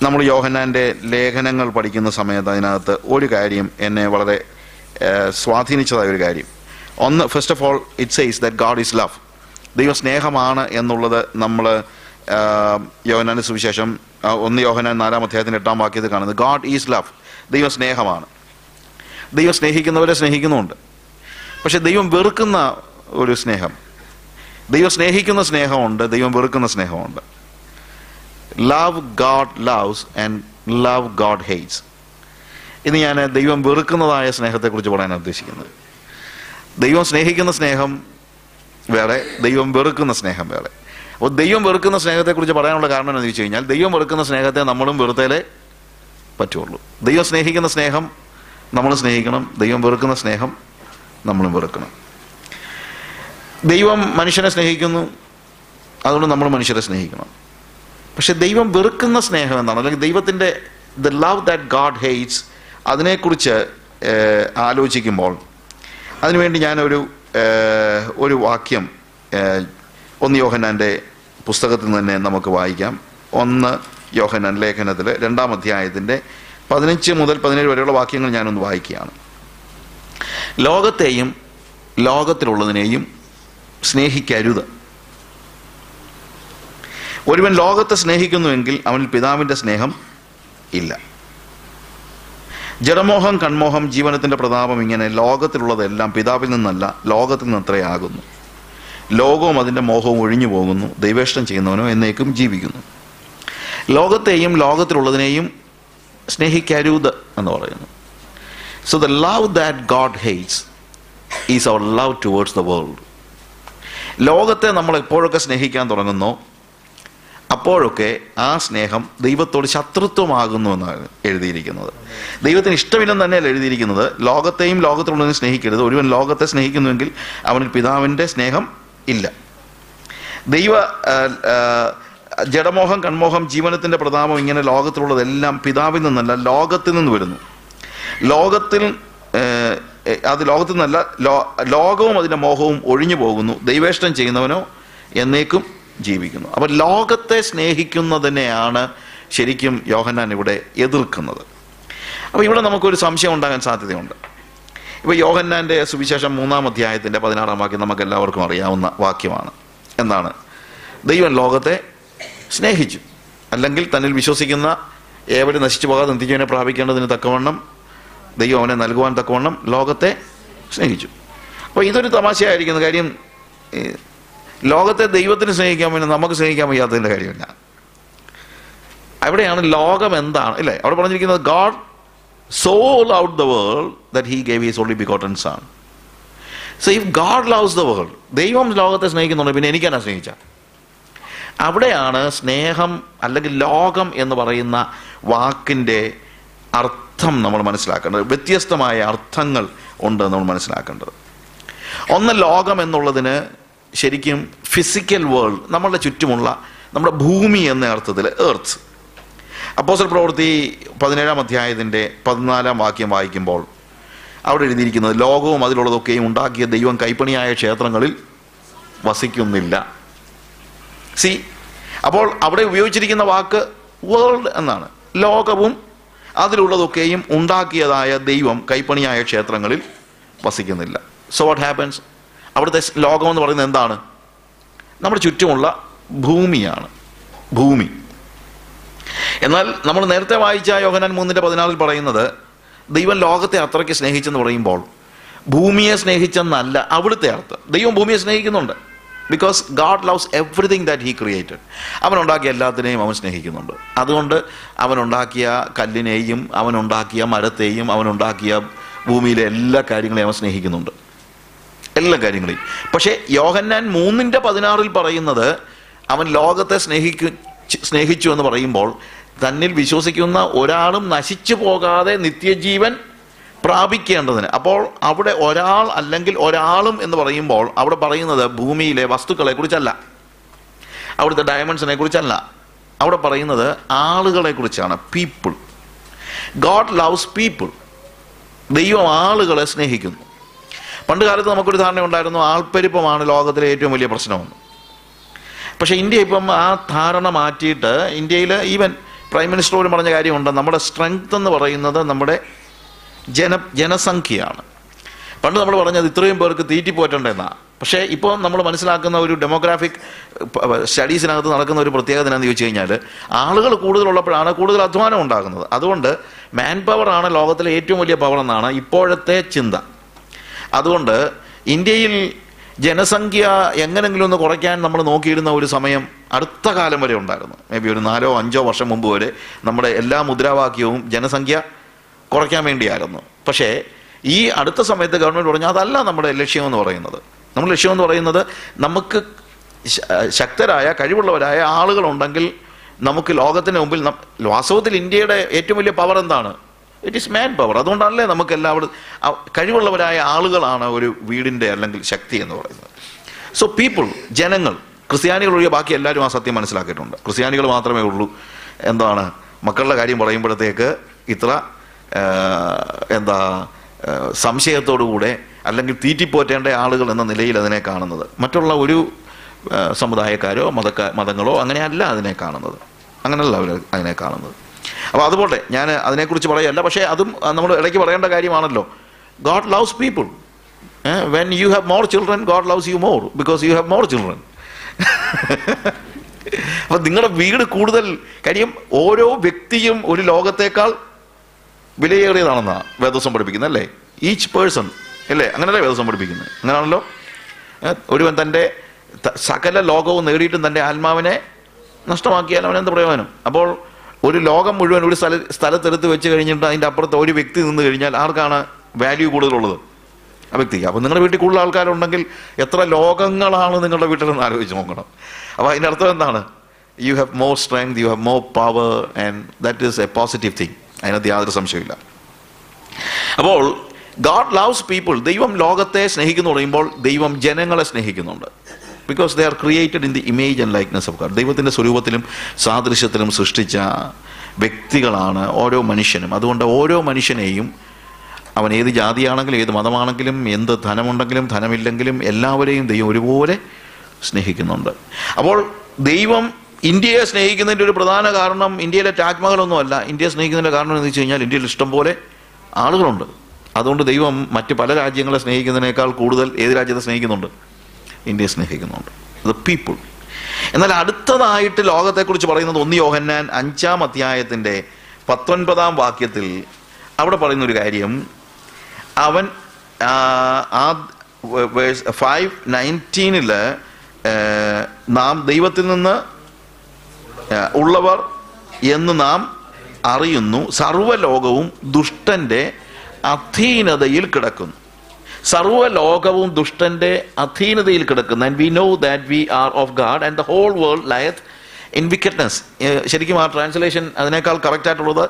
നമ്മൾ യോഹന്നാൻ്റെ ലേഖനങ്ങൾ പഠിക്കുന്ന സമയത്ത് അതിനകത്ത് ഒരു കാര്യം എന്നെ വളരെ ഏഹ്, സ്വാധീനിച്ചതായ ഒരു കാര്യം ഒന്ന് first of all it says that God is love ദൈവം സ്നേഹമാണ് എന്നുള്ളത് നമ്മൾ യോഹനാന്റെ സുവിശേഷം ആ, ഒന്ന് യോഹനാൻ നാലാം അധ്യായത്തിൻ്റെ എട്ടാം വാക്യത്തിൽ കാണുന്നത് ഗാഡ് ഈസ് ലവ് ദൈവം സ്നേഹമാണ് ദൈവം സ്നേഹിക്കുന്നവരെ സ്നേഹിക്കുന്നുമുണ്ട് പക്ഷെ ദൈവം വെറുക്കുന്ന ഒരു സ്നേഹം ദൈവം സ്നേഹിക്കുന്ന സ്നേഹമുണ്ട് ദൈവം വെറുക്കുന്ന സ്നേഹമുണ്ട് love God loves and love God hates ഇന്ന് ഞാൻ ദൈവം വെറുക്കുന്നതായ സ്നേഹത്തെക്കുറിച്ച് പറയാനാണ് ഉദ്ദേശിക്കുന്നത് ദൈവം സ്നേഹിക്കുന്ന സ്നേഹം വേറെ ദൈവം വെറുക്കുന്ന സ്നേഹം വേറെ അപ്പോൾ ദൈവം വെറുക്കുന്ന സ്നേഹത്തെക്കുറിച്ച് പറയാനുള്ള കാരണം എന്താണെന്ന് ചോദിച്ചു കഴിഞ്ഞാൽ ദൈവം വെറുക്കുന്ന സ്നേഹത്തെ നമ്മളും വെറുത്തേലേ പറ്റുള്ളൂ ദൈവം സ്നേഹിക്കുന്ന സ്നേഹം നമ്മൾ സ്നേഹിക്കണം ദൈവം വെറുക്കുന്ന സ്നേഹം നമ്മളും വെറുക്കണം ദൈവം മനുഷ്യനെ സ്നേഹിക്കുന്നു അതുകൊണ്ട് നമ്മൾ മനുഷ്യരെ സ്നേഹിക്കണം പക്ഷെ ദൈവം വെറുക്കുന്ന സ്നേഹം എന്നാണ് അല്ലെങ്കിൽ ദൈവത്തിൻ്റെ the love that God hates അതിനെക്കുറിച്ച് ഏഹ്, ആലോചിക്കുമ്പോൾ അതിനുവേണ്ടി ഞാനൊരു ഏഹ്, ഒരു വാക്യം ഏഹ്, ഒന്ന് യോഹന്നാൻ്റെ പുസ്തകത്തിൽ നിന്ന് തന്നെ നമുക്ക് വായിക്കാം ഒന്ന് യോഹന്നാൻ ലേഖനത്തിൽ രണ്ടാം അധ്യായത്തിൻ്റെ പതിനഞ്ച് മുതൽ പതിനേഴ് വരെയുള്ള വാക്യങ്ങൾ ഞാനൊന്ന് വായിക്കുകയാണ് ലോകത്തെയും ലോകത്തിലുള്ളതിനെയും സ്നേഹിക്കരുത് ഒരുവൻ ലോകത്തെ സ്നേഹിക്കുന്നുവെങ്കിൽ അവനിൽ പിതാവിൻ്റെ സ്നേഹം ഇല്ല ജഡമോഹം കൺമോഹം ജീവനത്തിന്റെ പ്രതാപം ഇങ്ങനെ ലോകത്തിലുള്ളതെല്ലാം പിതാവിൽ നിന്നല്ല ലോകത്തിൽ നിന്നത്രേ ആകുന്നു ലോകവും അതിൻ്റെ മോഹവും ഒഴിഞ്ഞു പോകുന്നു ദൈവേഷ്ടം ചെയ്യുന്നവനോ എന്നേക്കും ജീവിക്കുന്നു ലോകത്തെയും ലോകത്തിലുള്ളതിനെയും സ്നേഹിക്കരുത് എന്ന് പറയുന്നു so the love that God hates is our love towards the world ലോകത്തെ നമ്മൾ എപ്പോഴൊക്കെ സ്നേഹിക്കാൻ തുടങ്ങുന്നോ അപ്പോഴൊക്കെ ആ സ്നേഹം ദൈവത്തോട് ശത്രുത്വമാകുന്നു എന്നാണ് എഴുതിയിരിക്കുന്നത് ദൈവത്തിന് ഇഷ്ടമില്ലെന്ന് തന്നെയല്ല എഴുതിയിരിക്കുന്നത് ലോകത്തെയും ലോകത്തിലുള്ളതിനെ സ്നേഹിക്കരുത് ഒരുവൻ ലോകത്തെ സ്നേഹിക്കുന്നുവെങ്കിൽ അവനിൽ പിതാവിൻ്റെ സ്നേഹം ഇല്ല ദൈവ ആ, ആ, ജഡമോഹം കൺമോഹം ജീവനത്തിന്റെ പ്രതാപം ഇങ്ങനെ ലോകത്തിലുള്ളതെല്ലാം പിതാവിൽ നിന്നല്ല ലോകത്തിൽ നിന്ന് വരുന്നു ലോകത്തിൽ ഏഹ്, ഏഹ്, അത് ലോകത്തിൽ നിന്നല്ല ലോ- ലോകവും അതിന്റെ മോഹവും ഒഴിഞ്ഞു പോകുന്നു ദൈവേഷ്ടം ചെയ്യുന്നവനോ എന്നേക്കും ജീവിക്കുന്നു അപ്പൊ ലോകത്തെ സ്നേഹിക്കുന്നതിനെയാണ് ശരിക്കും യോഹന്നാൻ ഇവിടെ എതിർക്കുന്നത് അപ്പൊ ഇവിടെ നമുക്കൊരു സംശയം ഉണ്ടാകാൻ സാധ്യതയുണ്ട് ഇപ്പൊ യോഹന്നാന്റെ സുവിശേഷം മൂന്നാം അധ്യായത്തിന്റെ പതിനാറാം വാക്യം നമുക്ക് എല്ലാവർക്കും അറിയാവുന്ന വാക്യമാണ് എന്താണ് ദൈവം ലോകത്തെ സ്നേഹിച്ചു അല്ലെങ്കിൽ തന്നിൽ വിശ്വസിക്കുന്ന ഏവരും നശിച്ചു പോകാതെ നിത്യജീവനെ പ്രാപിക്കേണ്ടതിന് തക്കവണ്ണം ദൈവം അവനെ നൽകുവാൻ തക്കവണ്ണം ലോകത്തെ സ്നേഹിച്ചു അപ്പോൾ ഇതൊരു തമാശയായിരിക്കുന്ന കാര്യം ഈ ലോകത്തെ ദൈവത്തിന് സ്നേഹിക്കാൻ പിന്നെ നമുക്ക് സ്നേഹിക്കാൻ വയ്യാത്തതിൻ്റെ കാര്യമില്ല അവിടെയാണ് ലോകം എന്താണ് അല്ലേ അവിടെ പറഞ്ഞിരിക്കുന്നത് God so love the world that he gave is only begotten son so if God loves the world ദൈവം ലോകത്തെ സ്നേഹിക്കുന്നുണ്ട് പിന്നെ എനിക്കെന്നാ സ്നേഹിച്ച അവിടെയാണ് സ്നേഹം അല്ലെങ്കിൽ ലോകം എന്ന് പറയുന്ന വാക്കിൻ്റെ അർത്ഥം നമ്മൾ മനസ്സിലാക്കേണ്ടത് വ്യത്യസ്തമായ അർത്ഥങ്ങൾ ഉണ്ട് നമ്മൾ മനസ്സിലാക്കേണ്ടത് ഒന്ന് ലോകം എന്നുള്ളതിന് ശരിക്കും ഫിസിക്കൽ വേൾഡ് നമ്മളുടെ ചുറ്റുമുള്ള നമ്മുടെ ഭൂമി എന്ന അർത്ഥത്തിൽ എർത്ത് അപ്പോസൽ പ്രവൃത്തി പതിനേഴാം അധ്യായത്തിൻ്റെ പതിനാലാം വാക്യം വായിക്കുമ്പോൾ അവിടെ എഴുതിയിരിക്കുന്നത് ലോകവും അതിലുള്ളതൊക്കെയും ഉണ്ടാക്കിയ ദൈവം കൈപ്പണിയായ ക്ഷേത്രങ്ങളിൽ വസിക്കുന്നില്ല സി അപ്പോൾ അവിടെ ഉപയോഗിച്ചിരിക്കുന്ന വാക്ക് വേൾഡ് എന്നാണ് ലോകവും അതിലുള്ളതൊക്കെയും ഉണ്ടാക്കിയതായ ദൈവം കൈപ്പണിയായ ക്ഷേത്രങ്ങളിൽ വസിക്കുന്നില്ല സോ വാട്ട് ഹാപ്പൻസ് അവിടുത്തെ ലോകം എന്ന് പറയുന്നത് എന്താണ് നമ്മുടെ ചുറ്റുമുള്ള ഭൂമിയാണ് ഭൂമി എന്നാൽ നമ്മൾ നേരത്തെ വായിച്ച യോഹനാൻ മൂന്നിന്റെ പതിനാറിൽ പറയുന്നത് ദൈവം ലോകത്തെ അത്രയ്ക്ക് സ്നേഹിച്ചെന്ന് പറയുമ്പോൾ ഭൂമിയെ സ്നേഹിച്ചെന്നല്ല അവിടുത്തെ അർത്ഥം ദൈവം ഭൂമിയെ സ്നേഹിക്കുന്നുണ്ട് because God loves everything that he created അവനുണ്ടാക്കിയ എല്ലാത്തിനെയും അവൻ സ്നേഹിക്കുന്നുണ്ട് അതുകൊണ്ട് അവനുണ്ടാക്കിയ കല്ലിനെയും അവനുണ്ടാക്കിയ മരത്തെയും അവനുണ്ടാക്കിയ ഭൂമിയിലെ എല്ലാ കാര്യങ്ങളെയും അവൻ സ്നേഹിക്കുന്നുണ്ട് എല്ലാ കാര്യങ്ങളെയും പക്ഷേ യോഹന്നാൻ മൂന്നിന്റെ പതിനാറിൽ പറയുന്നത് അവൻ ലോകത്തെ സ്നേഹിക്കു സ്നേഹിച്ചു എന്ന് പറയുമ്പോൾ തന്നിൽ വിശ്വസിക്കുന്ന ഒരാളും നശിച്ചു പോകാതെ നിത്യജീവൻ പ്രാപിക്കേണ്ടതിന് അപ്പോൾ അവിടെ ഒരാൾ അല്ലെങ്കിൽ ഒരാളും എന്ന് പറയുമ്പോൾ അവിടെ പറയുന്നത് ഭൂമിയിലെ വസ്തുക്കളെ കുറിച്ചല്ല അവിടുത്തെ ഡയമണ്ട്സിനെ കുറിച്ചല്ല അവിടെ പറയുന്നത് ആളുകളെ കുറിച്ചാണ് പീപ്പിൾ ഗോഡ് ലവ്സ് പീപ്പിൾ ദൈവം ആളുകളെ സ്നേഹിക്കുന്നു പണ്ട് കാലത്ത് നമുക്കൊരു ധാരണ ഉണ്ടായിരുന്നു ആൾപ്പെരുപ്പമാണ് ലോകത്തിലെ ഏറ്റവും വലിയ പ്രശ്നമെന്ന് പക്ഷേ ഇന്ത്യ ഇപ്പം ആ ധാരണ മാറ്റിയിട്ട് ഇന്ത്യയിൽ ഈവൻ പ്രൈം മിനിസ്റ്റർ പോലും പറഞ്ഞ കാര്യമുണ്ട് നമ്മുടെ സ്ട്രെങ്ത് എന്ന് പറയുന്നത് നമ്മുടെ ജന ജനസംഖ്യയാണ് പണ്ട് നമ്മൾ പറഞ്ഞത് ഇത്രയും പേർക്ക് തീറ്റിപ്പോറ്റണ്ടെന്നാണ് പക്ഷേ ഇപ്പോൾ നമ്മൾ മനസ്സിലാക്കുന്ന ഒരു ഡെമോഗ്രാഫിക് സ്റ്റഡീസിനകത്ത് നടക്കുന്ന ഒരു പ്രത്യേകത എന്താണെന്ന് ചോദിച്ചു കഴിഞ്ഞാൽ ആളുകൾ കൂടുതലുള്ളപ്പോഴാണ് കൂടുതൽ അധ്വാനം ഉണ്ടാകുന്നത് അതുകൊണ്ട് മാൻ പവർ ആണ് ലോകത്തിലെ ഏറ്റവും വലിയ പവർ എന്നാണ് ഇപ്പോഴത്തെ ചിന്ത അതുകൊണ്ട് ഇന്ത്യയിൽ ജനസംഖ്യ എങ്ങനെങ്കിലും ഒന്ന് കുറയ്ക്കാൻ നമ്മൾ നോക്കിയിരുന്ന ഒരു സമയം അടുത്ത കാലം വരെ ഉണ്ടായിരുന്നു മേ ബി ഒരു നാലോ അഞ്ചോ വർഷം മുമ്പ് വരെ നമ്മുടെ എല്ലാ മുദ്രാവാക്യവും ജനസംഖ്യ കുറയ്ക്കാൻ വേണ്ടിയായിരുന്നു പക്ഷേ ഈ അടുത്ത സമയത്ത് ഗവൺമെൻറ് പറഞ്ഞു അതല്ല നമ്മുടെ ലക്ഷ്യം എന്ന് പറയുന്നത് നമ്മുടെ ലക്ഷ്യം എന്ന് പറയുന്നത് നമുക്ക് ശ- ശക്തരായ കഴിവുള്ളവരായ ആളുകളുണ്ടെങ്കിൽ നമുക്ക് ലോകത്തിന് മുമ്പിൽ നം- വാസ്തവത്തിൽ ഇന്ത്യയുടെ ഏറ്റവും വലിയ പവർ എന്താണ് ഇറ്റ് ഈസ് മാൻ പവർ അതുകൊണ്ടല്ലേ നമുക്ക് എല്ലാവരും അ- കഴിവുള്ളവരായ ആളുകളാണ് ഒരു വീടിൻ്റെ അല്ലെങ്കിൽ ശക്തി എന്ന് പറയുന്നത് സോ പീപ്പിൾ ജനങ്ങൾ ക്രിസ്ത്യാനികൾ ഒഴികെ ബാക്കി എല്ലാവരും ആ സത്യം മനസ്സിലാക്കിയിട്ടുണ്ട് ക്രിസ്ത്യാനികൾ മാത്രമേ ഉള്ളൂ എന്താണ് മക്കളുടെ കാര്യം പറയുമ്പോഴത്തേക്ക് ഇത്ര ആ, എന്താ ആ, സംശയത്തോടുകൂടെ അല്ലെങ്കിൽ തീറ്റിപ്പോറ്റേണ്ട ആളുകൾ എന്ന നിലയിൽ അതിനെ കാണുന്നത് മറ്റുള്ള ഒരു ആ, സമുദായക്കാരോ മതക്കാ മതങ്ങളോ അങ്ങനെയല്ല അതിനെ കാണുന്നത് അങ്ങനെയല്ല അവർ അതിനെ കാണുന്നത് അപ്പോൾ അതുപോലെ ഞാൻ അതിനെക്കുറിച്ച് പറയല്ല പക്ഷേ അതും നമ്മൾ ഇടയ്ക്ക് പറയേണ്ട കാര്യമാണല്ലോ God loves people when you have more children God loves you more because you have more children അപ്പൊ നിങ്ങളുടെ വീട് കൂടുതൽ കാര്യം ഓരോ വ്യക്തിയും ഒരു ലോകത്തേക്കാൾ വിലയേറിയതാണെന്നാണ് വേദോസം പഠിപ്പിക്കുന്നത് അല്ലേ ഈച്ച് പേഴ്സൺ അല്ലേ അങ്ങനല്ലേ വേദോസം പഠിപ്പിക്കുന്നത് അങ്ങനെയാണല്ലോ ഏ, ഒരുവൻ തൻ്റെ ത- സകല ലോകവും നേടിയിട്ടും തൻ്റെ ആത്മാവിനെ നഷ്ടമാക്കിയാൽ അവൻ എന്ത് പ്രയോജനം അപ്പോൾ ഒരു ലോകം മുഴുവൻ ഒരു സ്ഥല സ്ഥലത്തെടുത്ത് വെച്ച് കഴിഞ്ഞിട്ട് അതിൻ്റെ അപ്പുറത്ത് ഒരു വ്യക്തി നിന്ന് കഴിഞ്ഞാൽ ആർക്കാണ് വാല്യൂ കൂടുതലുള്ളത് ആ വ്യക്തിക്ക് അപ്പോൾ നിങ്ങളുടെ വീട്ടിൽ കൂടുതൽ ആൾക്കാരുണ്ടെങ്കിൽ എത്ര ലോകങ്ങളാണ് നിങ്ങളുടെ വീട്ടിലെന്ന് ആലോചിച്ച് നോക്കണം അപ്പോൾ അതിൻ്റെ അർത്ഥം എന്താണ് you have more strength you have more power and that is a positive thing അതിനകത്ത് യാതൊരു സംശയമില്ല അപ്പോൾ ഗാഡ് ലവ്സ് പീപ്പിൾ ദൈവം ലോകത്തെ സ്നേഹിക്കുന്നു പറയുമ്പോൾ ദൈവം ജനങ്ങളെ സ്നേഹിക്കുന്നുണ്ട് because they are created in the image and likeness of God ദൈവത്തിൻ്റെ സ്വരൂപത്തിലും സാദൃശ്യത്തിലും സൃഷ്ടിച്ച വ്യക്തികളാണ് ഓരോ മനുഷ്യനും അതുകൊണ്ട് ഓരോ മനുഷ്യനെയും അവൻ ഏത് ജാതിയാണെങ്കിലും ഏത് മതമാണെങ്കിലും എന്ത് ധനമുണ്ടെങ്കിലും ധനമില്ലെങ്കിലും എല്ലാവരെയും ദൈവം ഒരുപോലെ സ്നേഹിക്കുന്നുണ്ട് അപ്പോൾ ദൈവം ഇന്ത്യയെ സ്നേഹിക്കുന്നതിൻ്റെ ഒരു പ്രധാന കാരണം ഇന്ത്യയിലെ താജ്മഹലൊന്നുമല്ല ഇന്ത്യയെ സ്നേഹിക്കുന്നതിൻ്റെ കാരണം എന്ന് വെച്ച് കഴിഞ്ഞാൽ ഇന്ത്യയിൽ ഇഷ്ടംപോലെ ആളുകളുണ്ട് അതുകൊണ്ട് ദൈവം മറ്റ് പല രാജ്യങ്ങളെ സ്നേഹിക്കുന്നതിനേക്കാൾ കൂടുതൽ ഏത് രാജ്യത്തെ സ്നേഹിക്കുന്നുണ്ട് ഇന്ത്യയെ സ്നേഹിക്കുന്നുണ്ട് ദ പീപ്പിൾ എന്നാൽ അടുത്തതായിട്ട് ലോകത്തെക്കുറിച്ച് പറയുന്നത് ഒന്ന് യോഹന്നാൻ അഞ്ചാം അധ്യായത്തിൻ്റെ പത്തൊൻപതാം വാക്യത്തിൽ അവിടെ പറയുന്ന ഒരു കാര്യം അവൻ ആ ഫൈവ് നയൻറ്റീനിൽ നാം ദൈവത്തിൽ നിന്ന് ആ, ഉള്ളവർ എന്ന് നാം അറിയുന്നു സർവ്വലോകവും ദുഷ്ടന്റെ അധീനതയിൽ കിടക്കുന്നു സർവ്വലോകവും ദുഷ്ടന്റെ അധീനതയിൽ കിടക്കുന്നു and we know that we are of God and the whole world lieth in wickedness ശരിക്കും ആ ട്രാൻസ്ലേഷൻ അതിനേക്കാൾ കറക്റ്റ് ആയിട്ടുള്ളത്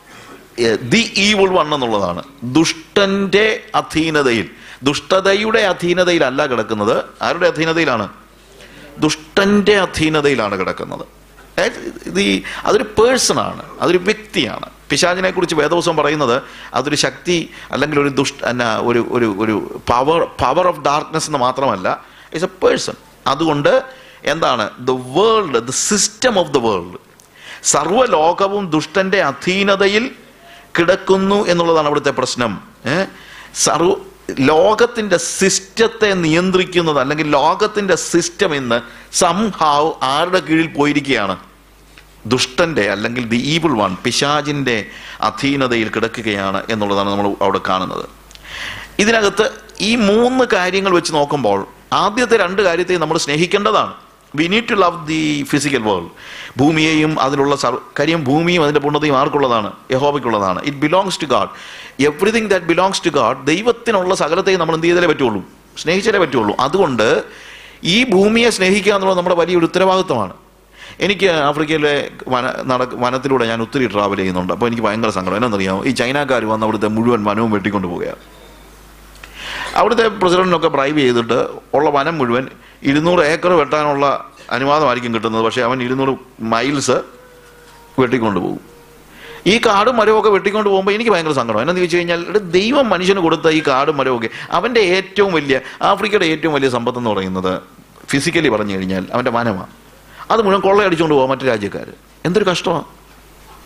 ദി ഈവിൾ വൺ എന്നുള്ളതാണ് ദുഷ്ടന്റെ അധീനതയിൽ ദുഷ്ടതയുടെ അധീനതയിലല്ല കിടക്കുന്നത് ആരുടെ അധീനതയിലാണ് ദുഷ്ടന്റെ അധീനതയിലാണ് കിടക്കുന്നത് അതായത് ഇത് ഈ അതൊരു പേഴ്സണാണ് അതൊരു വ്യക്തിയാണ് പിശാചിനെ കുറിച്ച് വേദവസം പറയുന്നത് അതൊരു ശക്തി അല്ലെങ്കിൽ ഒരു ദുഷ്ട എന്നാ ഒരു ഒരു ഒരു പവർ പവർ ഓഫ് ഡാർക്ക്നെസ് എന്ന് മാത്രമല്ല ഇറ്റ്സ് എ പേഴ്സൺ അതുകൊണ്ട് എന്താണ് the world the system of the world സർവ്വലോകവും ദുഷ്ടന്റെ അധീനതയിൽ കിടക്കുന്നു എന്നുള്ളതാണ് അവിടുത്തെ പ്രശ്നം ഏ? സർവ ലോകത്തിന്റെ സിസ്റ്റത്തെ നിയന്ത്രിക്കുന്നത് അല്ലെങ്കിൽ ലോകത്തിന്റെ സിസ്റ്റം ഇന്ന് സംഹാവ് ആരുടെ കീഴിൽ പോയിരിക്കുകയാണ് ദുഷ്ടന്റെ അല്ലെങ്കിൽ ദി ഈവിൾ വൺ പിശാജിന്റെ അധീനതയിൽ കിടക്കുകയാണ് എന്നുള്ളതാണ് നമ്മൾ അവിടെ കാണുന്നത് ഇതിനകത്ത് ഈ മൂന്ന് കാര്യങ്ങൾ വെച്ച് നോക്കുമ്പോൾ ആദ്യത്തെ രണ്ട് കാര്യത്തെ നമ്മൾ സ്നേഹിക്കേണ്ടതാണ് we need to love the physical world ഭൂമിയെയും അതിലുള്ള സർവ കാര്യം ഭൂമിയും അതിൻ്റെ പൂർണ്ണതയും ആർക്കുള്ളതാണ് യഹോബയ്ക്കുള്ളതാണ് it belongs to God everything that belongs to God ദൈവത്തിനുള്ള സകലത്തെയും നമ്മൾ എന്ത് ചെയ്താലേ പറ്റുള്ളൂ സ്നേഹിച്ചാലേ പറ്റുള്ളൂ അതുകൊണ്ട് ഈ ഭൂമിയെ സ്നേഹിക്കുക എന്നുള്ളത് നമ്മുടെ വലിയൊരു ഉത്തരവാദിത്വമാണ് എനിക്ക് ആഫ്രിക്കയിലെ വന നട വനത്തിലൂടെ ഞാൻ ഒത്തിരി ട്രാവൽ ചെയ്യുന്നുണ്ട് അപ്പോൾ എനിക്ക് ഭയങ്കര സങ്കടം എന്നാണെന്നറിയാമോ ഈ ചൈനക്കാർ വന്ന് അവിടുത്തെ മുഴുവൻ വനവും വെട്ടിക്കൊണ്ട് പോവുകയാണ് അവിടുത്തെ പ്രസിഡന്റിനൊക്കെ ബ്രൈബ് ചെയ്തിട്ട് ഉള്ള വനം മുഴുവൻ ഇരുന്നൂറ് ഏക്കർ വെട്ടാനുള്ള അനുവാദമായിരിക്കും കിട്ടുന്നത് പക്ഷേ അവൻ ഇരുന്നൂറ് മൈൽസ് വെട്ടിക്കൊണ്ട് പോകും ഈ കാടും മരമൊക്കെ വെട്ടിക്കൊണ്ട് പോകുമ്പോൾ എനിക്ക് ഭയങ്കര സങ്കടം എന്നാന്ന് ചോദിച്ചു കഴിഞ്ഞാൽ എടാ, ദൈവം മനുഷ്യന് കൊടുത്ത ഈ കാടും മരമൊക്കെ അവൻ്റെ ഏറ്റവും വലിയ ആഫ്രിക്കയുടെ ഏറ്റവും വലിയ സമ്പത്ത് എന്ന് പറയുന്നത് ഫിസിക്കലി പറഞ്ഞു കഴിഞ്ഞാൽ അവൻ്റെ വനമാണ് അത് മുഴുവൻ കൊള്ളയടിച്ചുകൊണ്ട് പോകാം മറ്റു രാജ്യക്കാർ എന്തൊരു കഷ്ടമാണ്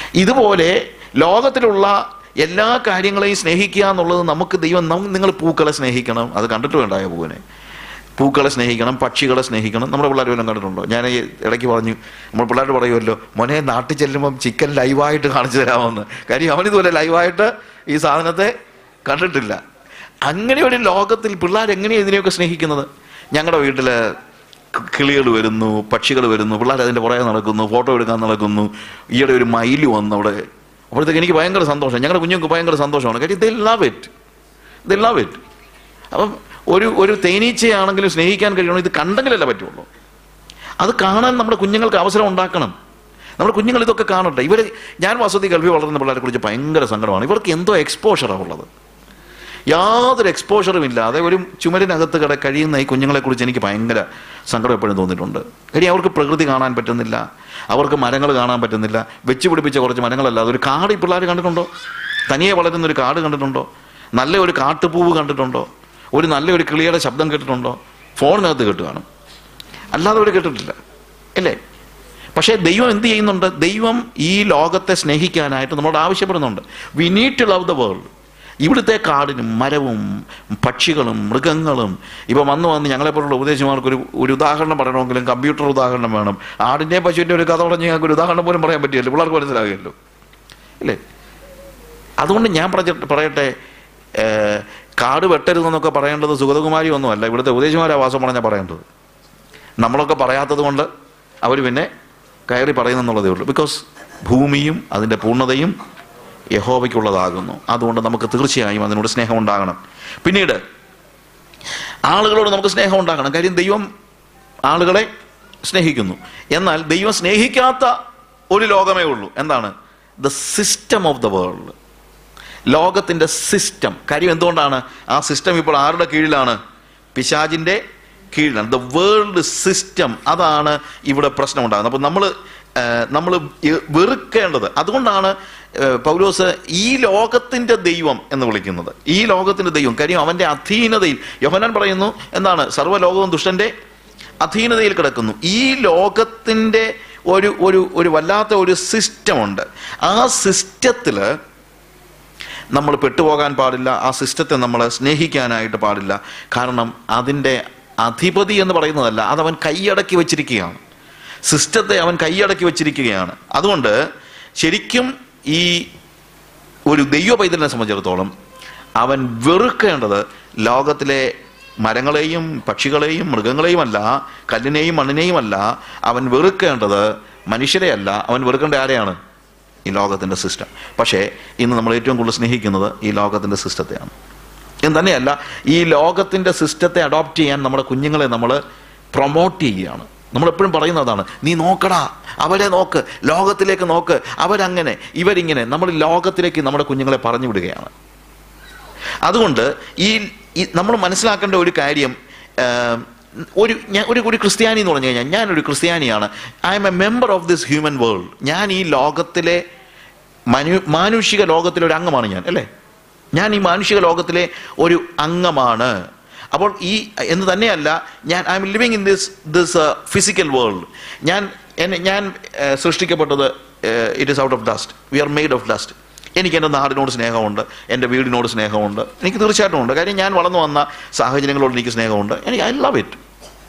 ഇതുപോലെ ലോകത്തിലുള്ള എല്ലാ കാര്യങ്ങളെയും സ്നേഹിക്കുക എന്നുള്ളത് നമുക്ക് ദൈവം നം- നിങ്ങൾ പൂക്കളെ സ്നേഹിക്കണം അത് കണ്ടിട്ട് വേണ്ടായ പൂവിനെ പൂക്കളെ സ്നേഹിക്കണം പക്ഷികളെ സ്നേഹിക്കണം നമ്മുടെ പിള്ളേർ വല്ലതും കണ്ടിട്ടുണ്ടോ ഞാൻ ഈ ഇടയ്ക്ക് പറഞ്ഞു നമ്മൾ പിള്ളേർ പറയുമല്ലോ മോനെ നാട്ടിൽ ചെല്ലുമ്പം ചിക്കൻ ലൈവായിട്ട് കാണിച്ചു തരാമെന്ന് കാര്യം അവനിതുപോലെ ലൈവായിട്ട് ഈ സാധനത്തെ കണ്ടിട്ടില്ല അങ്ങനെ ഒരു ലോകത്തിൽ പിള്ളേർ എങ്ങനെയാണ് ഇതിനെയൊക്കെ സ്നേഹിക്കുന്നത് ഞങ്ങളുടെ വീട്ടിൽ കിളികൾ വരുന്നു പക്ഷികൾ വരുന്നു പിള്ളേർ അതിൻ്റെ പുറകെ നടക്കുന്നു ഫോട്ടോ എടുക്കാൻ നടക്കുന്നു ഈയിടെ ഒരു മയില് വന്നു അവിടെ അപ്പോഴത്തേക്ക് എനിക്ക് ഭയങ്കര സന്തോഷം ഞങ്ങളുടെ കുഞ്ഞുങ്ങൾക്ക് ഭയങ്കര സന്തോഷമാണ് കാര്യം they love it they love it അപ്പം ഒരു ഒരു തേനീച്ചയാണെങ്കിലും സ്നേഹിക്കാൻ കഴിയണം ഇത് കണ്ടെങ്കിലല്ലേ പറ്റുള്ളൂ അത് കാണാൻ നമ്മുടെ കുഞ്ഞുങ്ങൾക്ക് അവസരം ഉണ്ടാക്കണം നമ്മുടെ കുഞ്ഞുങ്ങൾ ഇതൊക്കെ കാണട്ടെ ഇവർ ഞാൻ വസതി കൽവി വളർന്ന പിള്ളേരെ കുറിച്ച് ഭയങ്കര സങ്കടമാണ് ഇവർക്ക് എന്തോ എക്സ്പോഷറാണ് ഉള്ളത് യാതൊരു എക്സ്പോഷറും ഇല്ലാതെ ഒരു ചുമരിനകത്ത് കിട കഴിയുന്ന ഈ കുഞ്ഞുങ്ങളെ കുറിച്ച് എനിക്ക് ഭയങ്കര സങ്കടം എപ്പോഴും തോന്നിയിട്ടുണ്ട് കാര്യം അവർക്ക് പ്രകൃതി കാണാൻ പറ്റുന്നില്ല അവർക്ക് മരങ്ങൾ കാണാൻ പറ്റുന്നില്ല വെച്ച് പിടിപ്പിച്ച കുറച്ച് മരങ്ങളല്ലാതെ ഒരു കാട് ഈ പിള്ളേർ കണ്ടിട്ടുണ്ടോ തനിയെ വളരുന്ന ഒരു കാട് കണ്ടിട്ടുണ്ടോ നല്ല ഒരു കാട്ടുപൂവ് കണ്ടിട്ടുണ്ടോ ഒരു നല്ല ഒരു കിളിയുടെ ശബ്ദം കേട്ടിട്ടുണ്ടോ ഫോണിനകത്ത് കേട്ട് കാണും അല്ലാതെ അവർ കേട്ടിട്ടില്ല അല്ലേ പക്ഷേ ദൈവം എന്ത് ചെയ്യുന്നുണ്ട് ദൈവം ഈ ലോകത്തെ സ്നേഹിക്കാനായിട്ട് നമ്മളോട് ആവശ്യപ്പെടുന്നുണ്ട് we need to love the world ഇവിടുത്തെ കാടിനും മരവും പക്ഷികളും മൃഗങ്ങളും ഇപ്പം വന്ന് വന്ന് ഞങ്ങളെപ്പോലുള്ള ഉപദേശിമാർക്ക് ഒരു ഒരു ഉദാഹരണം പറയണമെങ്കിലും കമ്പ്യൂട്ടർ ഉദാഹരണം വേണം ആടിൻ്റെ പശുവിൻ്റെ ഒരു കഥ പറഞ്ഞ് ഞങ്ങൾക്ക് ഒരു ഉദാഹരണം പോലും പറയാൻ പറ്റിയല്ലോ പിള്ളേർക്ക് മനസ്സിലാകുമല്ലോ ഇല്ലേ അതുകൊണ്ട് ഞാൻ പറഞ്ഞ പറയട്ടെ ഏഹ്, കാട് വെട്ടരുതെന്നൊക്കെ പറയേണ്ടത് സുഗതകുമാരി ഒന്നുമല്ല ഇവിടുത്തെ ഉപദേശിമാരാ വാസം പറഞ്ഞാൽ പറയേണ്ടത് നമ്മളൊക്കെ പറയാത്തത് കൊണ്ട് അവർ പിന്നെ കയറി പറയുന്നെന്നുള്ളതേ ഉള്ളൂ ബിക്കോസ് ഭൂമിയും അതിൻ്റെ പൂർണ്ണതയും യഹോവയ്ക്കുള്ളതാകുന്നു അതുകൊണ്ട് നമുക്ക് തീർച്ചയായും അതിനോട് സ്നേഹം ഉണ്ടാകണം പിന്നീട് ആളുകളോട് നമുക്ക് സ്നേഹം ഉണ്ടാകണം കാര്യം ദൈവം ആളുകളെ സ്നേഹിക്കുന്നു എന്നാൽ ദൈവം സ്നേഹിക്കാത്ത ഒരു ലോകമേ ഉള്ളൂ എന്താണ് the system of the world ലോകത്തിൻ്റെ സിസ്റ്റം കാര്യം എന്തുകൊണ്ടാണ് ആ സിസ്റ്റം ഇപ്പോൾ ആരുടെ കീഴിലാണ് പിശാജിൻ്റെ കീഴിലാണ് ദ വേൾഡ് സിസ്റ്റം അതാണ് ഇവിടെ പ്രശ്നം ഉണ്ടാകുന്നത് അപ്പോൾ നമ്മൾ നമ്മൾ വെറുക്കേണ്ടത് അതുകൊണ്ടാണ് ഏഹ്, പൗലോസ് ഈ ലോകത്തിൻ്റെ ദൈവം എന്ന് വിളിക്കുന്നത് ഈ ലോകത്തിൻ്റെ ദൈവം കാര്യം അവൻ്റെ അധീനതയിൽ യോഹനാൻ പറയുന്നു എന്താണ് സർവ്വലോകവും ദുഷ്ടൻ്റെ അധീനതയിൽ കിടക്കുന്നു ഈ ലോകത്തിൻ്റെ ഒരു ഒരു ഒരു വല്ലാത്ത ഒരു സിസ്റ്റമുണ്ട് ആ സിസ്റ്റത്തിൽ നമ്മൾ പെട്ടുപോകാൻ പാടില്ല ആ സിസ്റ്റത്തെ നമ്മൾ സ്നേഹിക്കാനായിട്ട് പാടില്ല കാരണം അതിൻ്റെ അധിപതി എന്ന് പറയുന്നതല്ല അതവൻ കൈയടക്കി വച്ചിരിക്കുകയാണ് സിസ്റ്റത്തെ അവൻ കൈയടക്കി വച്ചിരിക്കുകയാണ് അതുകൊണ്ട് ശരിക്കും ഈ ഒരു ദൈവ പൈതലിനെ സംബന്ധിച്ചിടത്തോളം അവൻ വെറുക്കേണ്ടത് ലോകത്തിലെ മരങ്ങളെയും പക്ഷികളെയും മൃഗങ്ങളെയും അല്ല കല്ലിനെയും മണ്ണിനെയും അല്ല അവൻ വെറുക്കേണ്ടത് മനുഷ്യരെയല്ല അവൻ വെറുക്കേണ്ട ആരെയാണ് ഈ ലോകത്തിൻ്റെ സിസ്റ്റം പക്ഷേ ഇന്ന് നമ്മൾ ഏറ്റവും കൂടുതൽ സ്നേഹിക്കുന്നത് ഈ ലോകത്തിൻ്റെ സിസ്റ്റത്തെയാണ് എന്ന് തന്നെയല്ല ഈ ലോകത്തിൻ്റെ സിസ്റ്റത്തെ അഡോപ്റ്റ് ചെയ്യാൻ നമ്മുടെ കുഞ്ഞുങ്ങളെ നമ്മൾ പ്രൊമോട്ട് ചെയ്യുകയാണ് നമ്മളെപ്പോഴും പറയുന്നതാണ് നീ നോക്കടാ അവരെ നോക്ക് ലോകത്തിലേക്ക് നോക്ക് അവരങ്ങനെ ഇവരിങ്ങനെ നമ്മൾ ലോകത്തിലേക്ക് നമ്മുടെ കുഞ്ഞുങ്ങളെ പറഞ്ഞു വിടുകയാണ് അതുകൊണ്ട് ഈ ഈ- നമ്മൾ മനസ്സിലാക്കേണ്ട ഒരു കാര്യം ആം, ഒരു ഞാൻ ഒരു ഒരു ക്രിസ്ത്യാനി എന്ന് പറഞ്ഞു കഴിഞ്ഞാൽ ഞാനൊരു ക്രിസ്ത്യാനിയാണ് I'm a member of this human world ഞാൻ ഈ ലോകത്തിലെ മനു മാനുഷിക ലോകത്തിലെ ഒരു അംഗമാണ് ഞാൻ അല്ലേ ഞാൻ ഈ മാനുഷിക ലോകത്തിലെ ഒരു അംഗമാണ് അപ്പോൾ ഈ എന്ന് തന്നെയല്ല ഞാൻ I'm living in this this physical world ഞാൻ എന്നെ ഞാൻ ഏഹ്, സൃഷ്ടിക്കപ്പെട്ടത് it is out of dust we are made of dust എനിക്ക് എൻ്റെ നാടിനോട് സ്നേഹമുണ്ട് എൻ്റെ വീടിനോട് സ്നേഹമുണ്ട് എനിക്ക് തീർച്ചയായിട്ടും ഉണ്ട് കാര്യം ഞാൻ വളർന്നു വന്ന സാഹചര്യങ്ങളോട് എനിക്ക് സ്നേഹമുണ്ട് എനിക്ക് ഐ ലവ് ഇറ്റ്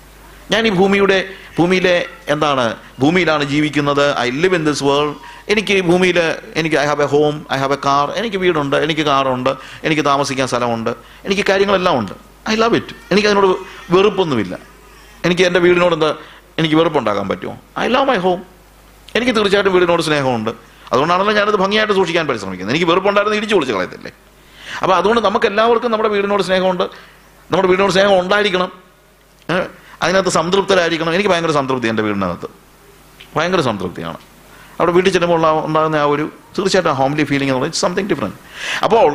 ഞാൻ ഈ ഭൂമിയുടെ ഭൂമിയിലെ എന്താണ് ഭൂമിയിലാണ് ജീവിക്കുന്നത് I live in this world എനിക്ക് ഈ ഭൂമിയിൽ എനിക്ക് I have a home I have a car എനിക്ക് വീടുണ്ട് എനിക്ക് കാറുണ്ട് എനിക്ക് താമസിക്കാൻ സ്ഥലമുണ്ട് എനിക്ക് കാര്യങ്ങളെല്ലാം ഉണ്ട് ഐ ലവ് ഇറ്റ് എനിക്ക് അതിനോട് വെറുപ്പൊന്നുമില്ല എനിക്ക് എൻ്റെ വീടിനോട് എന്താ എനിക്ക് വെറുപ്പുണ്ടാക്കാൻ പറ്റുമോ ഐ ലവ് മൈ ഹോം എനിക്ക് തീർച്ചയായിട്ടും വീടിനോട് സ്നേഹമുണ്ട് അതുകൊണ്ടാണല്ലോ ഞാനത് ഭംഗിയായിട്ട് സൂക്ഷിക്കാൻ പരിശ്രമിക്കുന്നത് എനിക്ക് വെറുപ്പുണ്ടായിരുന്നു ഇടിച്ചു പൊളിച്ച് കളയത്തില്ലേ അപ്പോൾ അതുകൊണ്ട് നമുക്ക് എല്ലാവർക്കും നമ്മുടെ വീടിനോട് സ്നേഹമുണ്ട് നമ്മുടെ വീടിനോട് സ്നേഹം ഉണ്ടായിരിക്കണം ഏ? അതിനകത്ത് സംതൃപ്തരായിരിക്കണം എനിക്ക് ഭയങ്കര സംതൃപ്തി എൻ്റെ വീടിനകത്ത് ഭയങ്കര സംതൃപ്തിയാണ് അവിടെ വീട്ടിൽ ചെല്ലുമ്പോൾ ഉള്ള- ഉണ്ടാകുന്ന ആ ഒരു തീർച്ചയായിട്ടും ഹോംലി ഫീലിംഗ് എന്ന് പറയുന്നത് സംതിങ് ഡിഫറെൻറ്റ് അപ്പോൾ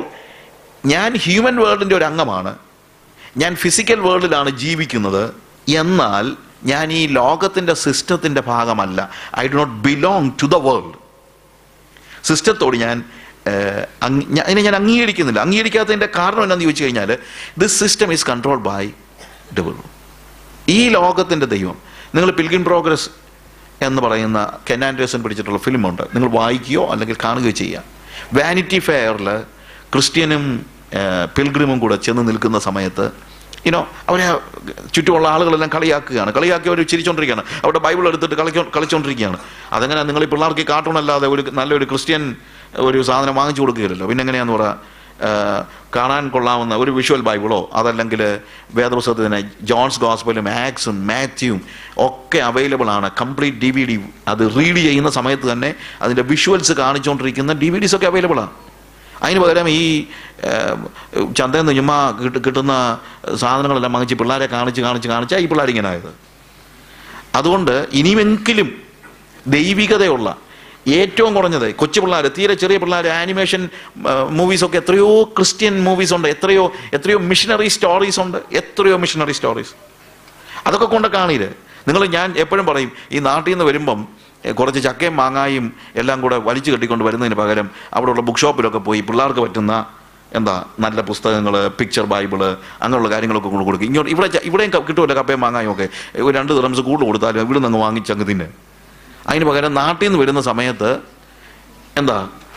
ഞാൻ ഹ്യൂമൻ വേൾഡിൻ്റെ ഒരു അംഗമാണ് ഞാൻ ഫിസിക്കൽ വേൾഡിലാണ് ജീവിക്കുന്നത് എന്നാൽ ഞാൻ ഈ ലോകത്തിൻ്റെ സിസ്റ്റത്തിൻ്റെ ഭാഗമല്ല I do not belong to the world സിസ്റ്റത്തോട് ഞാൻ ഏഹ്, അങ്- ഞാൻ- അതിനെ ഞാൻ അംഗീകരിക്കുന്നില്ല അംഗീകരിക്കാത്തതിൻ്റെ കാരണം എന്താണെന്ന് ചോദിച്ചു കഴിഞ്ഞാൽ this system is control by devil ഈ ലോകത്തിൻ്റെ ദൈവം നിങ്ങൾ പിൽഗിൻ പ്രോഗ്രസ് എന്ന് പറയുന്ന കെൻ ആൻഡേഴ്സൺ പിടിച്ചിട്ടുള്ള ഫിലിമുണ്ട് നിങ്ങൾ വായിക്കുകയോ അല്ലെങ്കിൽ കാണുകയോ ചെയ്യുക വാനിറ്റി ഫെയറിൽ ക്രിസ്ത്യനും പിൽഗ്രിമും കൂടെ ചെന്ന് നിൽക്കുന്ന സമയത്ത് ഇനോ അവരെ ചുറ്റുമുള്ള ആളുകളെല്ലാം കളിയാക്കുകയാണ് കളിയാക്കി അവർ ചിരിച്ചുകൊണ്ടിരിക്കുകയാണ് അവിടെ ബൈബിൾ എടുത്തിട്ട് കളിക്കോ കളിച്ചുകൊണ്ടിരിക്കുകയാണ് അതങ്ങനെ നിങ്ങൾ ഈ പിള്ളേർക്ക് കാർട്ടൂൺ അല്ലാതെ ഒരു നല്ലൊരു ക്രിസ്ത്യൻ ഒരു സാധനം വാങ്ങിച്ചു കൊടുക്കുകയില്ലല്ലോ പിന്നെ എങ്ങനെയാന്ന് പറയാ ആ, കാണാൻ കൊള്ളാവുന്ന ഒരു വിഷ്വൽ ബൈബിളോ അതല്ലെങ്കിൽ വേദപുസ്തകത്തിന് ജോൺസ് ഗോസ്ബലും ആക്സും മാത്യുവും ഒക്കെ അവൈലബിൾ ആണ് കംപ്ലീറ്റ് ഡി വി ഡി അത് റീഡ് ചെയ്യുന്ന സമയത്ത് തന്നെ അതിൻ്റെ വിഷ്വൽസ് കാണിച്ചുകൊണ്ടിരിക്കുന്ന ഡി വി ഡിസ് ഒക്കെ അവൈലബിൾ ആണ് അതിന് പകരം ഈ ഏം, ചന്തയിൽ നിന്ന് ചുമ്മാ കിട്ട- കിട്ടുന്ന സാധനങ്ങളെല്ലാം വാങ്ങിച്ച് പിള്ളേരെ കാണിച്ച് കാണിച്ച് കാണിച്ചാൽ ഈ പിള്ളേർ ഇങ്ങനെ ആയത് അതുകൊണ്ട് ഇനിയെങ്കിലും ദൈവികതയുള്ള ഏറ്റവും കുറഞ്ഞത് കൊച്ചു പിള്ളേർ തീരെ ചെറിയ പിള്ളേർ ആനിമേഷൻ മൂവീസൊക്കെ എത്രയോ ക്രിസ്ത്യൻ മൂവീസ് ഉണ്ട് എത്രയോ എത്രയോ മിഷനറി സ്റ്റോറീസ് ഉണ്ട് എത്രയോ മിഷനറി സ്റ്റോറീസ് അതൊക്കെ കൊണ്ട് കാണീര് നിങ്ങൾ ഞാൻ എപ്പോഴും പറയും ഈ നാട്ടിൽ നിന്ന് വരുമ്പം എ, കുറച്ച് ചക്കയും മാങ്ങായും എല്ലാം കൂടെ വലിച്ചു കെട്ടിക്കൊണ്ട് വരുന്നതിന് പകരം അവിടെയുള്ള ബുക്ക് ഷോപ്പിലൊക്കെ പോയി പിള്ളേർക്ക് പറ്റുന്ന എന്താ നല്ല പുസ്തകങ്ങൾ പിക്ചർ ബൈബിള് അങ്ങനെയുള്ള കാര്യങ്ങളൊക്കെ കൊണ്ട് കൊടുക്കും ഇങ്ങോട്ട് ഇവിടെ ച- ഇവിടെയും ക- കിട്ടുമല്ലോ കപ്പയും മാങ്ങായും ഒക്കെ ഒരു രണ്ട് ദിറംസ് കൂടുതൽ കൊടുത്താലും ഇവിടെ നിന്ന് വാങ്ങിച്ചങ്ങ് തിന്നെ അതിന് പകരം നാട്ടിൽ നിന്ന് വരുന്ന സമയത്ത് എന്താ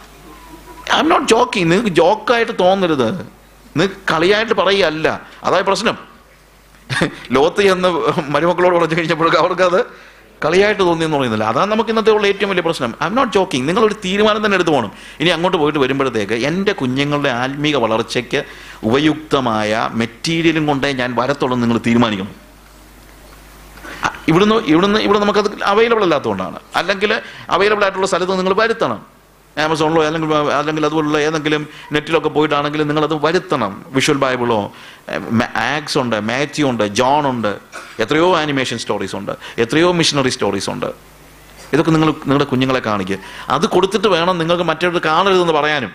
ഐ എം നോട്ട് ജോക്കിങ് നിങ്ങൾക്ക് ജോക്കായിട്ട് തോന്നരുത് നിങ്ങൾക്ക് കളിയായിട്ട് പറയുകയല്ല അതായത് പ്രശ്നം ലോകത്ത് ചെന്ന് മരുമക്കളോട് പറഞ്ഞു കഴിഞ്ഞപ്പോഴൊക്കെ അവർക്ക് അത് കളിയായിട്ട് തോന്നി എന്ന് പറയുന്നില്ല അതാണ് നമുക്ക് ഇന്നത്തെ ഉള്ള ഏറ്റവും വലിയ പ്രശ്നം ഐ എം നോട്ട് ജോക്കിങ് നിങ്ങളൊരു തീരുമാനം തന്നെ എടുത്തു പോകണം ഇനി അങ്ങോട്ട് പോയിട്ട് വരുമ്പോഴത്തേക്ക് എൻ്റെ കുഞ്ഞുങ്ങളുടെ ആത്മീക വളർച്ചയ്ക്ക് ഉപയുക്തമായ മെറ്റീരിയലും കൊണ്ടേ ഞാൻ വരത്തുള്ളൂ എന്ന് നിങ്ങൾ തീരുമാനിക്കണം അ, ഇവിടുന്ന് ഇവിടുന്ന് ഇവിടെ നമുക്കത് അവൈലബിൾ അല്ലാത്തതുകൊണ്ടാണ് അല്ലെങ്കിൽ അവൈലബിൾ ആയിട്ടുള്ള സ്ഥലത്ത് നിങ്ങൾ വരുത്തണം ആമസോണിലോ അല്ലെങ്കിൽ അല്ലെങ്കിൽ അതുപോലുള്ള ഏതെങ്കിലും നെറ്റിലൊക്കെ പോയിട്ടാണെങ്കിലും നിങ്ങളത് വരുത്തണം വിഷ്വൽ ബൈബിളോ ആക്സ് ഉണ്ട് മാത്യു ഉണ്ട് ജോൺ ഉണ്ട് എത്രയോ ആനിമേഷൻ സ്റ്റോറീസ് ഉണ്ട് എത്രയോ മിഷണറി സ്റ്റോറീസ് ഉണ്ട് ഇതൊക്കെ നിങ്ങൾ നിങ്ങളുടെ കുഞ്ഞുങ്ങളെ കാണിക്കുക അത് കൊടുത്തിട്ട് വേണം നിങ്ങൾക്ക് മറ്റൊരു കാണരുതെന്ന് പറയാനും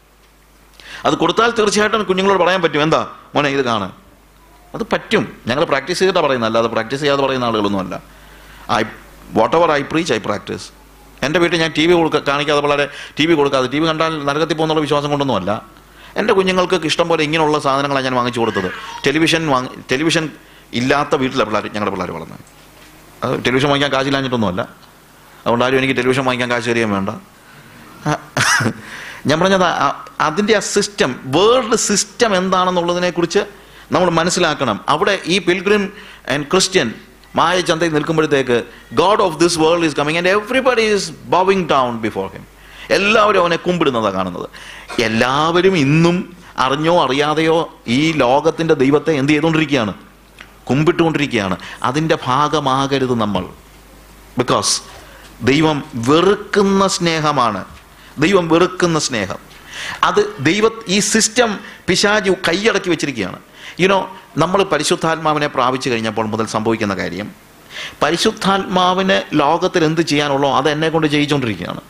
അത് കൊടുത്താൽ തീർച്ചയായിട്ടും കുഞ്ഞുങ്ങളോട് പറയാൻ പറ്റും എന്താ മോനെ ഇത് കാണാൻ അത് പറ്റും ഞങ്ങൾ പ്രാക്ടീസ് ചെയ്തിട്ടാണ് പറയുന്നത് അല്ലാതെ പ്രാക്ടീസ് ചെയ്യാതെ പറയുന്ന ആളുകളൊന്നുമല്ല I whatever I preach I practice എൻ്റെ വീട്ടിൽ ഞാൻ ടി വി കൊടുക്ക കാണിക്കാതെ വളരെ ടി വി കൊടുക്കാതെ ടി വി കണ്ടാൽ നരകത്തിൽ പോകുന്നുള്ള വിശ്വാസം കൊണ്ടൊന്നുമല്ല എൻ്റെ കുഞ്ഞുങ്ങൾക്ക് ഇഷ്ടം പോലെ ഇങ്ങനെയുള്ള സാധനങ്ങളാണ് ഞാൻ വാങ്ങിച്ചു കൊടുത്തത് ടെലിവിഷൻ വാങ്ങി ടെലിവിഷൻ ഇല്ലാത്ത വീട്ടിലെ പിള്ളേർ ഞങ്ങളുടെ പിള്ളേർ വളർന്നത് അത് ടെലിവിഷൻ വാങ്ങിക്കാൻ കാശില്ലാഞ്ഞിട്ടൊന്നുമല്ല അതുകൊണ്ട് ആരും എനിക്ക് ടെലിവിഷൻ വാങ്ങിക്കാൻ കാശ് തരികയും വേണ്ട ആ, ഞാൻ പറഞ്ഞത് ആ- അതിൻ്റെ ആ സിസ്റ്റം വേൾഡ് സിസ്റ്റം എന്താണെന്നുള്ളതിനെ കുറിച്ച് നമ്മൾ മനസ്സിലാക്കണം അവിടെ ഈ പിൽഗ്രിം ആൻഡ് ക്രിസ്ത്യൻ മായ ചന്തയിൽ നിൽക്കുമ്പോഴത്തേക്ക് God of this world is coming and everybody is bowing down before him എല്ലാവരും അവനെ കുമ്പിടുന്നതാണ് കാണുന്നത് എല്ലാവരും ഇന്നും അറിഞ്ഞോ അറിയാതെയോ ഈ ലോകത്തിൻ്റെ ദൈവത്തെ എന്ത് ചെയ്തുകൊണ്ടിരിക്കുകയാണ് കുമ്പിട്ടുകൊണ്ടിരിക്കുകയാണ് അതിൻ്റെ ഭാഗമാകരുത് നമ്മൾ ബിക്കോസ് ദൈവം വെറുക്കുന്ന സ്നേഹമാണ് ദൈവം വെറുക്കുന്ന സ്നേഹം അത് ദൈവ ഈ സിസ്റ്റം പിശാജ് കൈയടക്കി വെച്ചിരിക്കുകയാണ് യുനോ നമ്മൾ പരിശുദ്ധാത്മാവിനെ പ്രാപിച്ചു കഴിഞ്ഞപ്പോൾ മുതൽ സംഭവിക്കുന്ന കാര്യം പരിശുദ്ധാത്മാവിന് ലോകത്തിൽ എന്ത് ചെയ്യാനുള്ളോ അത് എന്നെ കൊണ്ട് ചെയ്യിച്ചുകൊണ്ടിരിക്കുകയാണ്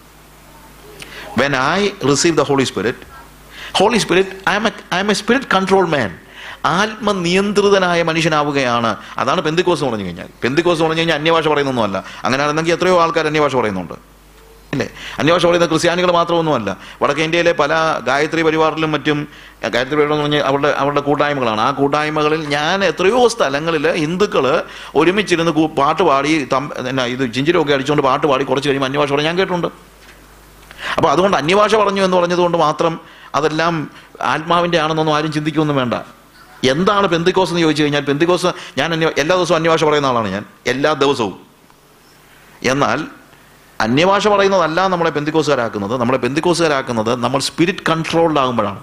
when I receive the holy spirit holy spirit I'm I'm a spirit control man ആത്മനിയന്ത്രിതനായ മനുഷ്യനാവുകയാണ് അതാണ് പെന്തിക്കോസ് എന്ന് പറഞ്ഞു കഴിഞ്ഞാൽ പെന്തിക്കോസ് എന്ന് പറഞ്ഞു കഴിഞ്ഞാൽ അന്യഭാഷ പറയുന്നൊന്നുമല്ല അങ്ങനെയാണെന്നെങ്കിൽ എത്രയോ ആൾക്കാർ അന്യഭാഷ പറയുന്നുണ്ട് ഇല്ലേ അന്യഭാഷ പറയുന്ന ക്രിസ്ത്യാനികൾ മാത്രമൊന്നുമല്ല വടക്കേ ഇന്ത്യയിലെ പല ഗായത്രി പരിവാറിലും മറ്റും ഗായത്രി പരിവാർ എന്ന് പറഞ്ഞാൽ അവരുടെ അവരുടെ കൂട്ടായ്മകളാണ് ആ കൂട്ടായ്മകളിൽ ഞാൻ എത്രയോ സ്ഥലങ്ങളിൽ ഹിന്ദുക്കൾ ഒരുമിച്ചിരുന്ന് കൂ- പാട്ട് പാടി തം എന്നാ ഇത് ചിഞ്ചിരമൊക്കെ അടിച്ചുകൊണ്ട് പാട്ട് പാടി കുറച്ച് കഴിയുമ്പോൾ അന്യഭാഷ പറയും ഞാൻ കേട്ടിട്ടുണ്ട് അപ്പോൾ അതുകൊണ്ട് അന്യഭാഷ പറഞ്ഞു എന്ന് പറഞ്ഞതുകൊണ്ട് മാത്രം അതെല്ലാം ആത്മാവിൻ്റെ ആണെന്നൊന്നും ആരും ചിന്തിക്കൊന്നും വേണ്ട എന്താണ് പെന്തിക്കോസ് എന്ന് ചോദിച്ചു കഴിഞ്ഞാൽ പെന്തിക്കോസ് ഞാൻ അന്യ എല്ലാ ദിവസവും അന്യഭാഷ പറയുന്ന ആളാണ് ഞാൻ എല്ലാ ദിവസവും എന്നാൽ അന്യഭാഷ പറയുന്നതല്ല നമ്മളെ പെന്തിക്കോസുകാരാക്കുന്നത് നമ്മളെ പെന്തിക്കോസുകാരാക്കുന്നത് നമ്മൾ സ്പിരിറ്റ് കൺട്രോൾഡ് ആകുമ്പോഴാണ്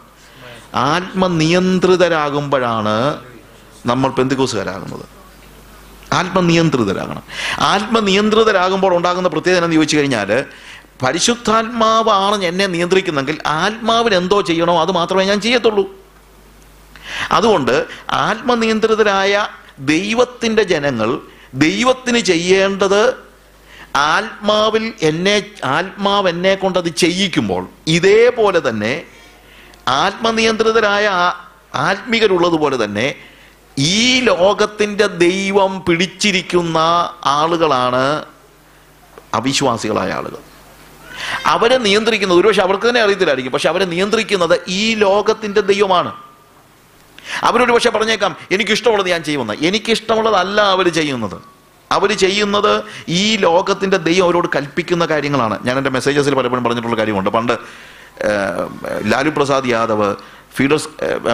ആത്മനിയന്ത്രിതരാകുമ്പോഴാണ് നമ്മൾ പെന്തിക്കോസുകാരാകുന്നത് ആത്മനിയന്ത്രിതരാകണം ആത്മനിയന്ത്രിതരാകുമ്പോൾ ഉണ്ടാകുന്ന പ്രത്യേകത എന്ന് ചോദിച്ചു കഴിഞ്ഞാൽ പരിശുദ്ധാത്മാവാണ് എന്നെ നിയന്ത്രിക്കുന്നെങ്കിൽ ആത്മാവിന് എന്തോ ചെയ്യണോ അത് മാത്രമേ ഞാൻ ചെയ്യത്തുള്ളൂ അതുകൊണ്ട് ആത്മനിയന്ത്രിതരായ ദൈവത്തിൻ്റെ ജനങ്ങൾ ദൈവത്തിന് ചെയ്യേണ്ടത് ആത്മാവിൽ എന്നെ ആത്മാവ് എന്നെ കൊണ്ട് അത് ചെയ്യിക്കുമ്പോൾ ഇതേപോലെ തന്നെ ആത്മനിയന്ത്രിതരായ ആ- ആത്മികരുള്ളതുപോലെ തന്നെ ഈ ലോകത്തിൻ്റെ ദൈവം പിടിച്ചിരിക്കുന്ന ആളുകളാണ് അവിശ്വാസികളായ ആളുകൾ അവരെ നിയന്ത്രിക്കുന്നത് ഒരുപക്ഷെ അവർക്ക് തന്നെ അറിയത്തില്ലായിരിക്കും പക്ഷെ അവരെ നിയന്ത്രിക്കുന്നത് ഈ ലോകത്തിൻ്റെ ദൈവമാണ് അവരൊരു പക്ഷെ പറഞ്ഞേക്കാം എനിക്കിഷ്ടമുള്ളത് ഞാൻ ചെയ്യുമെന്ന് എനിക്കിഷ്ടമുള്ളതല്ല അവർ ചെയ്യുന്നത് അവർ ചെയ്യുന്നത് ഈ ലോകത്തിൻ്റെ ദൈവം അവരോട് കൽപ്പിക്കുന്ന കാര്യങ്ങളാണ് ഞാൻ എൻ്റെ മെസ്സേജസിൽ പലപ്പോഴും പറഞ്ഞിട്ടുള്ള കാര്യമുണ്ട് പണ്ട് ഏഹ്, ലാലു പ്രസാദ് യാദവ് ഫീഡേഴ്സ്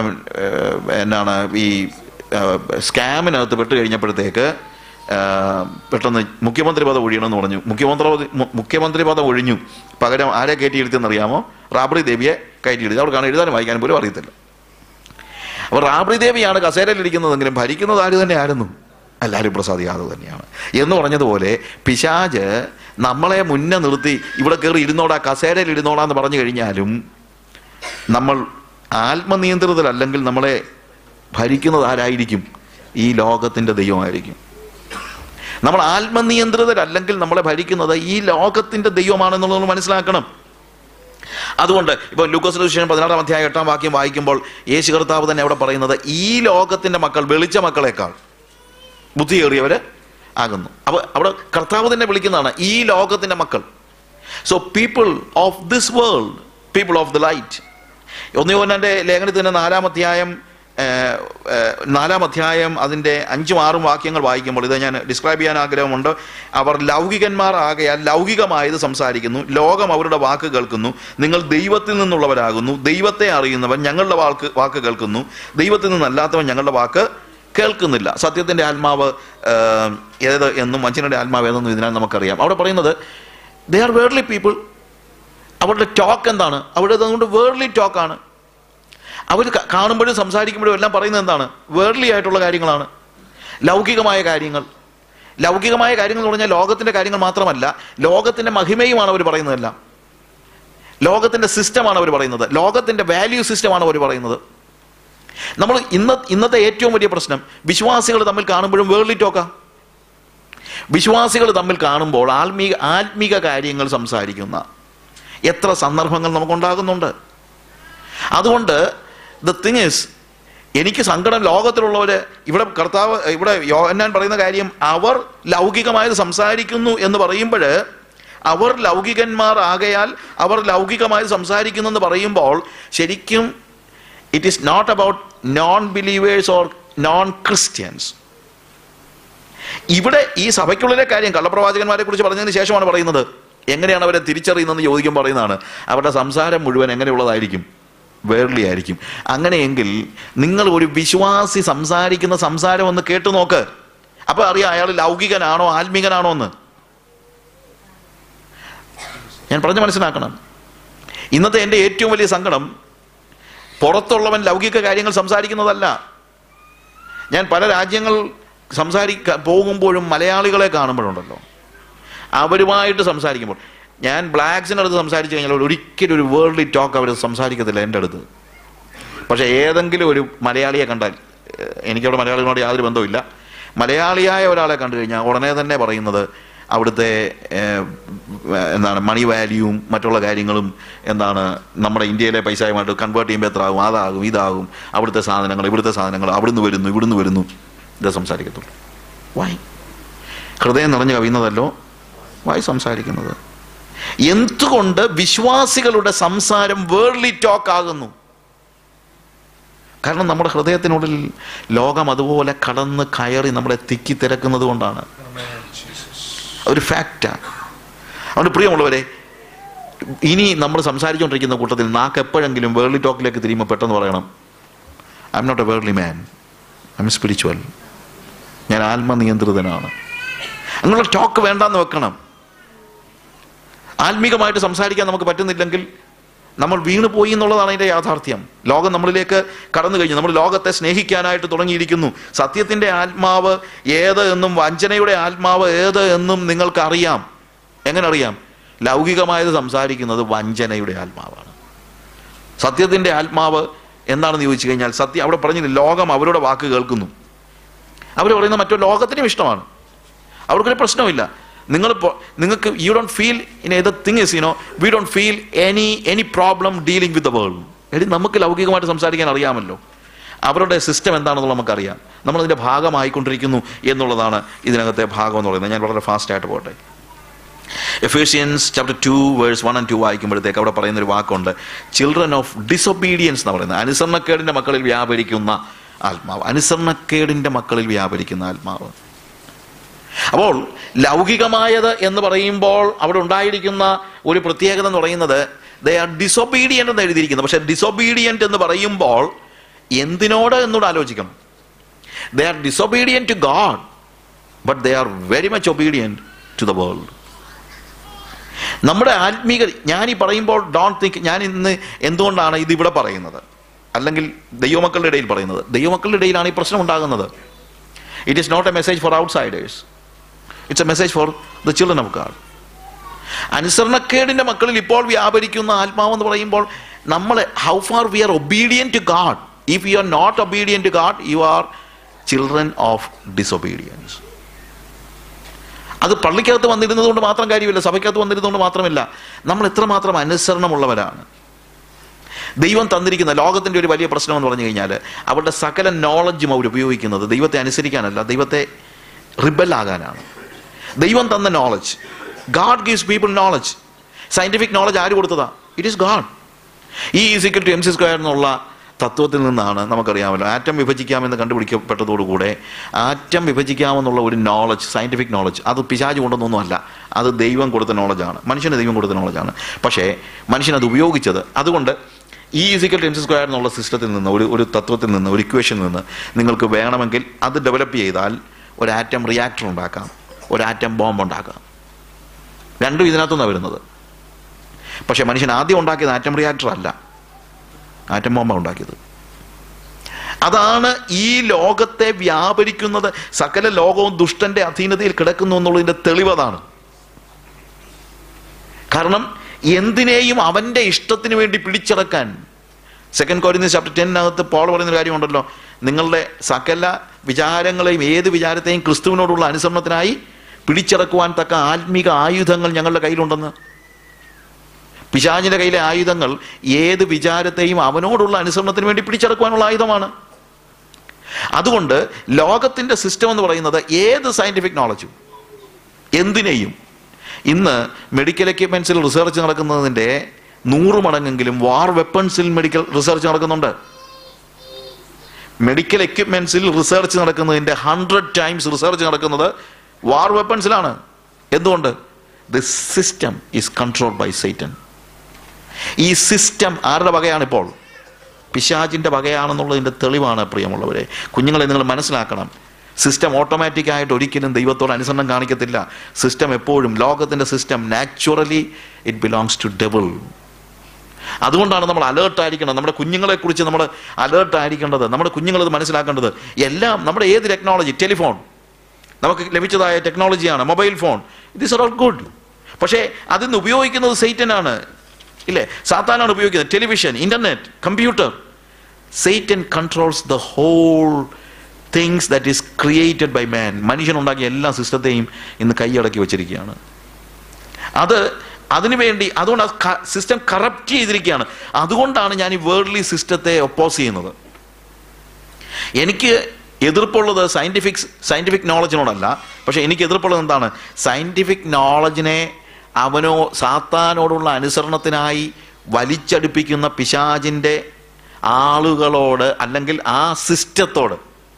എന്നാണ് ഈ ഏഹ്, സ്കാമിനകത്ത് പെട്ട് കഴിഞ്ഞപ്പോഴത്തേക്ക് ഏഹ്, പെട്ടെന്ന് മുഖ്യമന്ത്രി പദം ഒഴിയണമെന്ന് പറഞ്ഞു മുഖ്യമന്ത്രി പദ- മു- മുഖ്യമന്ത്രി പദം ഒഴിഞ്ഞു പകരം ആരെ കയറ്റിയിരുത്തിയെന്ന് അറിയാമോ റാബറി ദേവിയെ കയറ്റിയിരുത്തി അവർക്കാണ് എഴുതാനും വായിക്കാനും പോലും അറിയത്തില്ല അപ്പോൾ റാബറി ദേവിയാണ് കസേരയിലിരിക്കുന്നതെങ്കിലും ഭരിക്കുന്നത് ആര് തന്നെയായിരുന്നു ലാലു പ്രസാദ് യാദവ് തന്നെയാണ് എന്ന് പറഞ്ഞതുപോലെ പിശാജ് നമ്മളെ മുന്നേ നിർത്തി ഇവിടെ കയറി ഇരുന്നോടാ കസേരയിൽ ഇരുന്നോടാ എന്ന് പറഞ്ഞു കഴിഞ്ഞാലും നമ്മൾ ആത്മനിയന്ത്രിതരല്ലെങ്കിൽ നമ്മളെ ഭരിക്കുന്നത് ആരായിരിക്കും ഈ ലോകത്തിൻ്റെ ദൈവമായിരിക്കും നമ്മൾ ആത്മനിയന്ത്രിതരല്ലെങ്കിൽ നമ്മളെ ഭരിക്കുന്നത് ഈ ലോകത്തിൻ്റെ ദൈവമാണെന്നുള്ളത് നമ്മൾ മനസ്സിലാക്കണം അതുകൊണ്ട് ഇപ്പോൾ ലൂക്കോസ് വിഷയം പതിനാറാം അധ്യായം എട്ടാം വാക്യം വായിക്കുമ്പോൾ യേശു കർത്താവ് തന്നെ അവിടെ പറയുന്നത് ഈ ലോകത്തിന്റെ മക്കൾ വെളിച്ച മക്കളെക്കാൾ ബുദ്ധിയേറിയവർ ആകുന്നു അപ്പോൾ അവിടെ കർത്താവ് തന്നെ വിളിക്കുന്നതാണ് ഈ ലോകത്തിന്റെ മക്കൾ so people of this world people of the light ഒന്നുയോന്നെ ലേഖനത്തിൽ തന്നെ നാലാം അധ്യായം ഏഹ്, ഏഹ്, നാലാം അധ്യായം അതിൻ്റെ അഞ്ചും ആറും വാക്യങ്ങൾ വായിക്കുമ്പോൾ ഇത് ഞാൻ ഡിസ്ക്രൈബ് ചെയ്യാൻ ആഗ്രഹമുണ്ട് അവർ ലൗകികന്മാർ ആകയാൽ ലൗകികമായത് സംസാരിക്കുന്നു ലോകം അവരുടെ വാക്ക് കേൾക്കുന്നു നിങ്ങൾ ദൈവത്തിൽ നിന്നുള്ളവരാകുന്നു ദൈവത്തെ അറിയുന്നവൻ ഞങ്ങളുടെ വാക്ക് വാക്ക് കേൾക്കുന്നു ദൈവത്തിൽ നിന്നല്ലാത്തവൻ ഞങ്ങളുടെ വാക്ക് കേൾക്കുന്നില്ല സത്യത്തിൻ്റെ ആത്മാവ് ഏഹ്, ഏത് എന്നും മനുഷ്യനുടെ ആത്മാവ് ഏതെന്നും ഇതിനാൽ നമുക്കറിയാം അവിടെ പറയുന്നത് ദേ ആർ വേർലി പീപ്പിൾ അവരുടെ ടോക്ക് എന്താണ് അവരുടെ അതുകൊണ്ട് വേർലി ടോക്കാണ് അവർ കാണുമ്പോഴും സംസാരിക്കുമ്പോഴും എല്ലാം പറയുന്നത് എന്താണ് വേർലി ആയിട്ടുള്ള കാര്യങ്ങളാണ് ലൗകികമായ കാര്യങ്ങൾ ലൗകികമായ കാര്യങ്ങൾ എന്ന് പറഞ്ഞാൽ ലോകത്തിന്റെ കാര്യങ്ങൾ മാത്രമല്ല ലോകത്തിന്റെ മഹിമയുമാണ് അവർ പറയുന്നതെല്ലാം ലോകത്തിന്റെ സിസ്റ്റമാണ് അവർ പറയുന്നത് ലോകത്തിന്റെ വാല്യൂ സിസ്റ്റമാണ് അവർ പറയുന്നത് നമ്മൾ ഇന്ന ഇന്നത്തെ ഏറ്റവും വലിയ പ്രശ്നം വിശ്വാസികൾ തമ്മിൽ കാണുമ്പോഴും വേർലി ടോക്കാ വിശ്വാസികൾ തമ്മിൽ കാണുമ്പോൾ ആത്മീക ആത്മീക കാര്യങ്ങൾ സംസാരിക്കുന്ന എത്ര സന്ദർഭങ്ങൾ നമുക്കുണ്ടാകുന്നുണ്ട് അതുകൊണ്ട് ദ തിങ് ഇസ് എനിക്ക് സങ്കടം ലോകത്തിലുള്ളവര് ഇവിടെ കർത്താവ് ഇവിടെ യോഹന്നാൻ പറയുന്ന കാര്യം അവർ ലൗകികമായത് സംസാരിക്കുന്നു എന്ന് പറയുമ്പോൾ അവർ ലൗകികന്മാർ ആകയാൽ അവർ ലൗകികമായത് സംസാരിക്കുന്നു എന്ന് പറയുമ്പോൾ ശരിക്കും it is not about non believers or non Christians ഇവിടെ ഈ സഭയ്ക്കുള്ളിലെ കാര്യം കള്ളപ്രവാചകന്മാരെ കുറിച്ച് പറഞ്ഞതിന് ശേഷമാണ് പറയുന്നത് എങ്ങനെയാണ് അവരെ തിരിച്ചറിയുന്നതെന്ന് ചോദിക്കുമ്പോൾ പറയുന്നതാണ് അവരുടെ സംസാരം മുഴുവൻ എങ്ങനെയുള്ളതായിരിക്കും വേർലി ആയിരിക്കും അങ്ങനെയെങ്കിൽ നിങ്ങൾ ഒരു വിശ്വാസി സംസാരിക്കുന്ന സംസാരം ഒന്ന് കേട്ടു നോക്ക് അപ്പൊ അറിയാം അയാൾ ലൗകികനാണോ ആത്മീകനാണോ എന്ന് ഞാൻ പറഞ്ഞു മനസ്സിലാക്കണം ഇന്നത്തെ എൻ്റെ ഏറ്റവും വലിയ സങ്കടം പുറത്തുള്ളവൻ ലൗകിക കാര്യങ്ങൾ സംസാരിക്കുന്നതല്ല ഞാൻ പല രാജ്യങ്ങൾ സംസാരിക്ക പോകുമ്പോഴും മലയാളികളെ കാണുമ്പോഴുണ്ടല്ലോ അവരുമായിട്ട് സംസാരിക്കുമ്പോൾ ഞാൻ ബ്ലാക്സിൻ്റെ അടുത്ത് സംസാരിച്ചു കഴിഞ്ഞാൽ ഒരിക്കലും ഒരു വേൾഡ്ലി ടോക്ക് അവർ സംസാരിക്കത്തില്ല എൻ്റെ അടുത്ത് പക്ഷേ ഏതെങ്കിലും ഒരു മലയാളിയെ കണ്ടാൽ ഏഹ്, എനിക്കവിടെ മലയാളികളോട് യാതൊരു ബന്ധവുമില്ല മലയാളിയായ ഒരാളെ കണ്ടു കഴിഞ്ഞാൽ ഉടനെ തന്നെ പറയുന്നത് അവിടുത്തെ ഏഹ്, എന്താണ് മണി വാല്യൂവും മറ്റുള്ള കാര്യങ്ങളും എന്താണ് നമ്മുടെ ഇന്ത്യയിലെ പൈസയുമായിട്ട് കൺവേർട്ട് ചെയ്യുമ്പോൾ എത്ര ആകും അതാകും ഇതാകും അവിടുത്തെ സാധനങ്ങൾ ഇവിടുത്തെ സാധനങ്ങൾ അവിടുന്ന് വരുന്നു ഇവിടുന്ന് വരുന്നു ഇത് സംസാരിക്കത്തുള്ളൂ വായി ഹൃദയം നിറഞ്ഞു കവിയുന്നതല്ലോ വായി സംസാരിക്കുന്നത് എന്തുകൊണ്ട് വിശ്വാസികളുടെ സംസാരം വേർലി ടോക്ക് ആകുന്നു കാരണം നമ്മുടെ ഹൃദയത്തിനുള്ളിൽ ലോകം അതുപോലെ കടന്ന് കയറി നമ്മളെ തിക്കി തിരക്കുന്നത് കൊണ്ടാണ് Amen, Jesus. അതൊരു ഫാക്റ്റാണ് അതുകൊണ്ട് പ്രിയമുള്ളവരെ ഇനി നമ്മൾ സംസാരിച്ചുകൊണ്ടിരിക്കുന്ന കൂട്ടത്തിൽ നാക്ക് എപ്പോഴെങ്കിലും വേർലി ടോക്കിലേക്ക് തിരിയുമ്പോൾ പെട്ടെന്ന് പറയണം ഐ എം നോട്ട് എ വേർലി മാൻ ഐ എം സ്പിരിച്വൽ ഞാൻ ആത്മനിയന്ത്രിതനാണ് അങ്ങനെയുള്ള ടോക്ക് വേണ്ടാന്ന് വെക്കണം ആത്മീകമായിട്ട് സംസാരിക്കാൻ നമുക്ക് പറ്റുന്നില്ലെങ്കിൽ നമ്മൾ വീണു പോയി എന്നുള്ളതാണ് അതിൻ്റെ യാഥാർത്ഥ്യം ലോകം നമ്മളിലേക്ക് കടന്നു കഴിഞ്ഞു നമ്മൾ ലോകത്തെ സ്നേഹിക്കാനായിട്ട് തുടങ്ങിയിരിക്കുന്നു സത്യത്തിൻ്റെ ആത്മാവ് ഏത് എന്നും വഞ്ചനയുടെ ആത്മാവ് ഏത് എന്നും നിങ്ങൾക്ക് അറിയാം എങ്ങനെ അറിയാം ലൗകികമായത് സംസാരിക്കുന്നത് വഞ്ചനയുടെ ആത്മാവാണ് സത്യത്തിൻ്റെ ആത്മാവ് എന്താണെന്ന് ചോദിച്ചു കഴിഞ്ഞാൽ സത്യം അവിടെ പറഞ്ഞില്ല ലോകം അവരുടെ വാക്ക് കേൾക്കുന്നു അവർ പറയുന്ന മറ്റു ലോകത്തിനും ഇഷ്ടമാണ് അവർക്കൊരു പ്രശ്നമില്ല നിങ്ങൾ നിങ്ങൾക്ക് യു ഡോണ്ട് ഫീൽ ഇൻ ഏത് thing is you know we don't feel any any problem dealing with the world എടി നമുക്ക് ലൗകികമായിട്ട് സംസാരിക്കാൻ അറിയാമല്ലോ അവരുടെ സിസ്റ്റം എന്താണെന്നുള്ളത് നമുക്കറിയാം നമ്മളതിൻ്റെ ഭാഗമായിക്കൊണ്ടിരിക്കുന്നു എന്നുള്ളതാണ് ഇതിനകത്തെ ഭാഗം എന്ന് പറയുന്നത് ഞാൻ വളരെ ഫാസ്റ്റായിട്ട് പോട്ടെ Ephesians chapter two verse one and two വായിക്കുമ്പോഴത്തേക്ക് അവിടെ പറയുന്ന ഒരു വാക്കുണ്ട് ചിൽഡ്രൻ ഓഫ് ഡിസൊബീഡിയൻസ് എന്ന് പറയുന്നത് അനുസരണക്കേടിൻ്റെ മക്കളിൽ വ്യാപരിക്കുന്ന ആത്മാവ് അനുസരണക്കേടിൻ്റെ മക്കളിൽ വ്യാപരിക്കുന്ന ആത്മാവ് അപ്പോൾ ലൗകികമായത് എന്ന് പറയുമ്പോൾ അവിടെ ഉണ്ടായിരിക്കുന്ന ഒരു പ്രത്യേകത എന്ന് പറയുന്നത് ദേ ആർ ഡിസൊബീഡിയൻ്റ് എന്ന് എഴുതിയിരിക്കുന്നത് പക്ഷെ ഡിസൊബീഡിയൻ്റ് എന്ന് പറയുമ്പോൾ എന്തിനോട് എന്നോട് ആലോചിക്കണം they are disobedient to God but they are very much obedient to the world നമ്മുടെ ആത്മീക ഞാൻ ഈ പറയുമ്പോൾ ഡോണ്ട് തിങ്ക് ഞാൻ ഇന്ന് എന്തുകൊണ്ടാണ് ഇത് ഇവിടെ പറയുന്നത് അല്ലെങ്കിൽ ദൈവമക്കളുടെ ഇടയിൽ പറയുന്നത് ദൈവമക്കളുടെ ഇടയിലാണ് ഈ പ്രശ്നം ഉണ്ടാകുന്നത് it is not a message for outsiders it's a message for the children of God അനുസരണക്കേടിന്റെ മക്കളിൽ ഇപ്പോൾ വ്യാപരിക്കുന്ന ആത്മാവെന്ന് പറയുമ്പോൾ നമ്മൾ how far we are obedient to God if you are not obedient to God you are children of disobedience അത് പള്ളിക്കകത്ത് വന്നിരുന്നത് കൊണ്ട് മാത്രം കാര്യമില്ല സഭയ്ക്കകത്ത് വന്നിരുന്നതുകൊണ്ട് മാത്രമല്ല നമ്മൾ എത്രമാത്രം അനുസരണമുള്ളവരാണ് ദൈവം തന്നിരിക്കുന്ന ലോകത്തിൻ്റെ ഒരു വലിയ പ്രശ്നം എന്ന് പറഞ്ഞു കഴിഞ്ഞാൽ അവരുടെ സകല നോളജും അവർ ഉപയോഗിക്കുന്നത് ദൈവത്തെ അനുസരിക്കാനല്ല ദൈവത്തെ റിബലാകാനാണ് ദൈവം തന്ന knowledge God gives people knowledge scientific knowledge ആര് കൊടുത്തതാ it is God E equal to M C square എന്നുള്ള തത്വത്തിൽ നിന്നാണ് നമുക്കറിയാമല്ലോ ആറ്റം വിഭജിക്കാമെന്ന് കണ്ടുപിടിക്കപ്പെട്ടതോടുകൂടെ ആറ്റം വിഭജിക്കാമെന്നുള്ള ഒരു നോളജ് സയന്റിഫിക് നോളജ് അത് പിശാജ് കൊണ്ടൊന്നൊന്നുമല്ല അത് ദൈവം കൊടുത്ത നോളജാണ് മനുഷ്യന് ദൈവം കൊടുത്ത നോളജാണ് പക്ഷേ മനുഷ്യൻ അത് ഉപയോഗിച്ചത് അതുകൊണ്ട് ഈ ഈസിക്കൽ ടെൻസ് സ്ക്വയർ എന്നുള്ള സിസ്റ്റത്തിൽ നിന്ന് ഒരു ഒരു തത്വത്തിൽ നിന്ന് ഒരു ഇക്വേഷനിൽ നിന്ന് നിങ്ങൾക്ക് വേണമെങ്കിൽ അത് ഡെവലപ്പ് ചെയ്താൽ ഒരു ആറ്റം റിയാക്ടർ ഉണ്ടാക്കാം ഒരു ആറ്റം ബോംബ് ഉണ്ടാക്കാം രണ്ടും ഇതിനകത്തുനിന്നാണ് വരുന്നത് പക്ഷേ മനുഷ്യൻ ആദ്യം ഉണ്ടാക്കിയത് ആറ്റം റിയാക്ടർ അല്ല ആറ്റം ബോംബാണ് ഉണ്ടാക്കിയത് അതാണ് ഈ ലോകത്തെ വ്യാപരിക്കുന്നത് സകല ലോകവും ദുഷ്ടന്റെ അധീനതയിൽ കിടക്കുന്നു എന്നുള്ളതിന്റെ തെളിവതാണ് കാരണം എന്തിനേയും അവന്റെ ഇഷ്ടത്തിന് വേണ്ടി പിടിച്ചടക്കാൻ സെക്കൻഡ് കോരിന്ത ചാപ്റ്റർ ടെന്നിനകത്ത് പോൾ പറയുന്ന കാര്യമുണ്ടല്ലോ നിങ്ങളുടെ സകല വിചാരങ്ങളെയും ഏത് വിചാരത്തെയും ക്രിസ്തുവിനോടുള്ള അനുസരണത്തിനായി പിടിച്ചടക്കുവാൻ തക്ക ആത്മീക ആയുധങ്ങൾ ഞങ്ങളുടെ കയ്യിലുണ്ടെന്ന് പിശാചിന്റെ കയ്യിലെ ആയുധങ്ങൾ ഏത് വിചാരത്തെയും അവനോടുള്ള അനുസരണത്തിന് വേണ്ടി പിടിച്ചടക്കുവാനുള്ള ആയുധമാണ് അതുകൊണ്ട് ലോകത്തിന്റെ സിസ്റ്റം എന്ന് പറയുന്നത് ഏത് സയന്റിഫിക് നോളജും എന്തിനേയും ഇന്ന് മെഡിക്കൽ എക്യുപ്മെന്റ്സിൽ റിസർച്ച് നടക്കുന്നതിന്റെ നൂറ് മടങ്ങെങ്കിലും വാർ വെപ്പൺസിൽ മെഡിക്കൽ റിസർച്ച് നടക്കുന്നുണ്ട് മെഡിക്കൽ എക്യുപ്മെന്റ്സിൽ റിസർച്ച് നടക്കുന്നതിന്റെ ഹൺഡ്രഡ് ടൈംസ് റിസർച്ച് നടക്കുന്നത് വാർ വെപ്പൺസിലാണ് എന്തുകൊണ്ട് the system is control by Satan ഈ സിസ്റ്റം ആരുടെ വകയാണ് ഇപ്പോൾ പിശാചിന്റെ വകയാണെന്നുള്ളതിന്റെ തെളിവാണ് പ്രിയമുള്ളവരെ കുഞ്ഞുങ്ങളെ നിങ്ങൾ മനസ്സിലാക്കണം സിസ്റ്റം ഓട്ടോമാറ്റിക് ആയിട്ട് ഒരിക്കലും ദൈവത്തോട് അനുസരണം കാണിക്കത്തില്ല സിസ്റ്റം എപ്പോഴും ലോകത്തിന്റെ system naturally it belongs to devil അതുകൊണ്ടാണ് നമ്മൾ അലേർട്ട് ആയിരിക്കണം നമ്മുടെ കുഞ്ഞുങ്ങളെ കുറിച്ച് നമ്മൾ അലേർട്ട് ആയിരിക്കേണ്ടത് നമ്മുടെ കുഞ്ഞുങ്ങൾ ഇത് മനസ്സിലാക്കേണ്ടത് എല്ലാം നമ്മുടെ ഏത് ടെക്നോളജി ടെലിഫോൺ നമുക്ക് ലഭിച്ചതായ ടെക്നോളജിയാണ് mobile phone it is all good പക്ഷേ അതിന്ന് ഉപയോഗിക്കുന്നത് സൈറ്റനാണ് ഇല്ലേ സാത്താനാണ് ഉപയോഗിക്കുന്നത് television internet computer Satan controls the whole things that is created by man മനുഷ്യൻ ഉണ്ടാക്കിയ എല്ലാ സിസ്റ്റത്തെയും ഇന്ന് കൈയടക്കി വെച്ചിരിക്കുകയാണ് അത് അതിനുവേണ്ടി അതുകൊണ്ട് സിസ്റ്റം കറപ്റ്റ് ചെയ്തിരിക്കുകയാണ് അതുകൊണ്ടാണ് ഞാൻ ഈ വേൾഡ്ലി സിസ്റ്റത്തെ ഒപ്പോസ് ചെയ്യുന്നത് എനിക്ക് എതിർപ്പുള്ളത് സയന്റിഫിക് സയന്റിഫിക് നോളജിനോടല്ല പക്ഷെ എനിക്ക് എതിർപ്പുള്ളത് എന്താണ് സയന്റിഫിക് നോളജിനെ അവനോ സാത്താനോടുള്ള അനുസരണത്തിനായി വലിച്ചടുപ്പിക്കുന്ന പിശാജിന്റെ ആളുകളോട് അല്ലെങ്കിൽ ആ സിസ്റ്റത്തോട്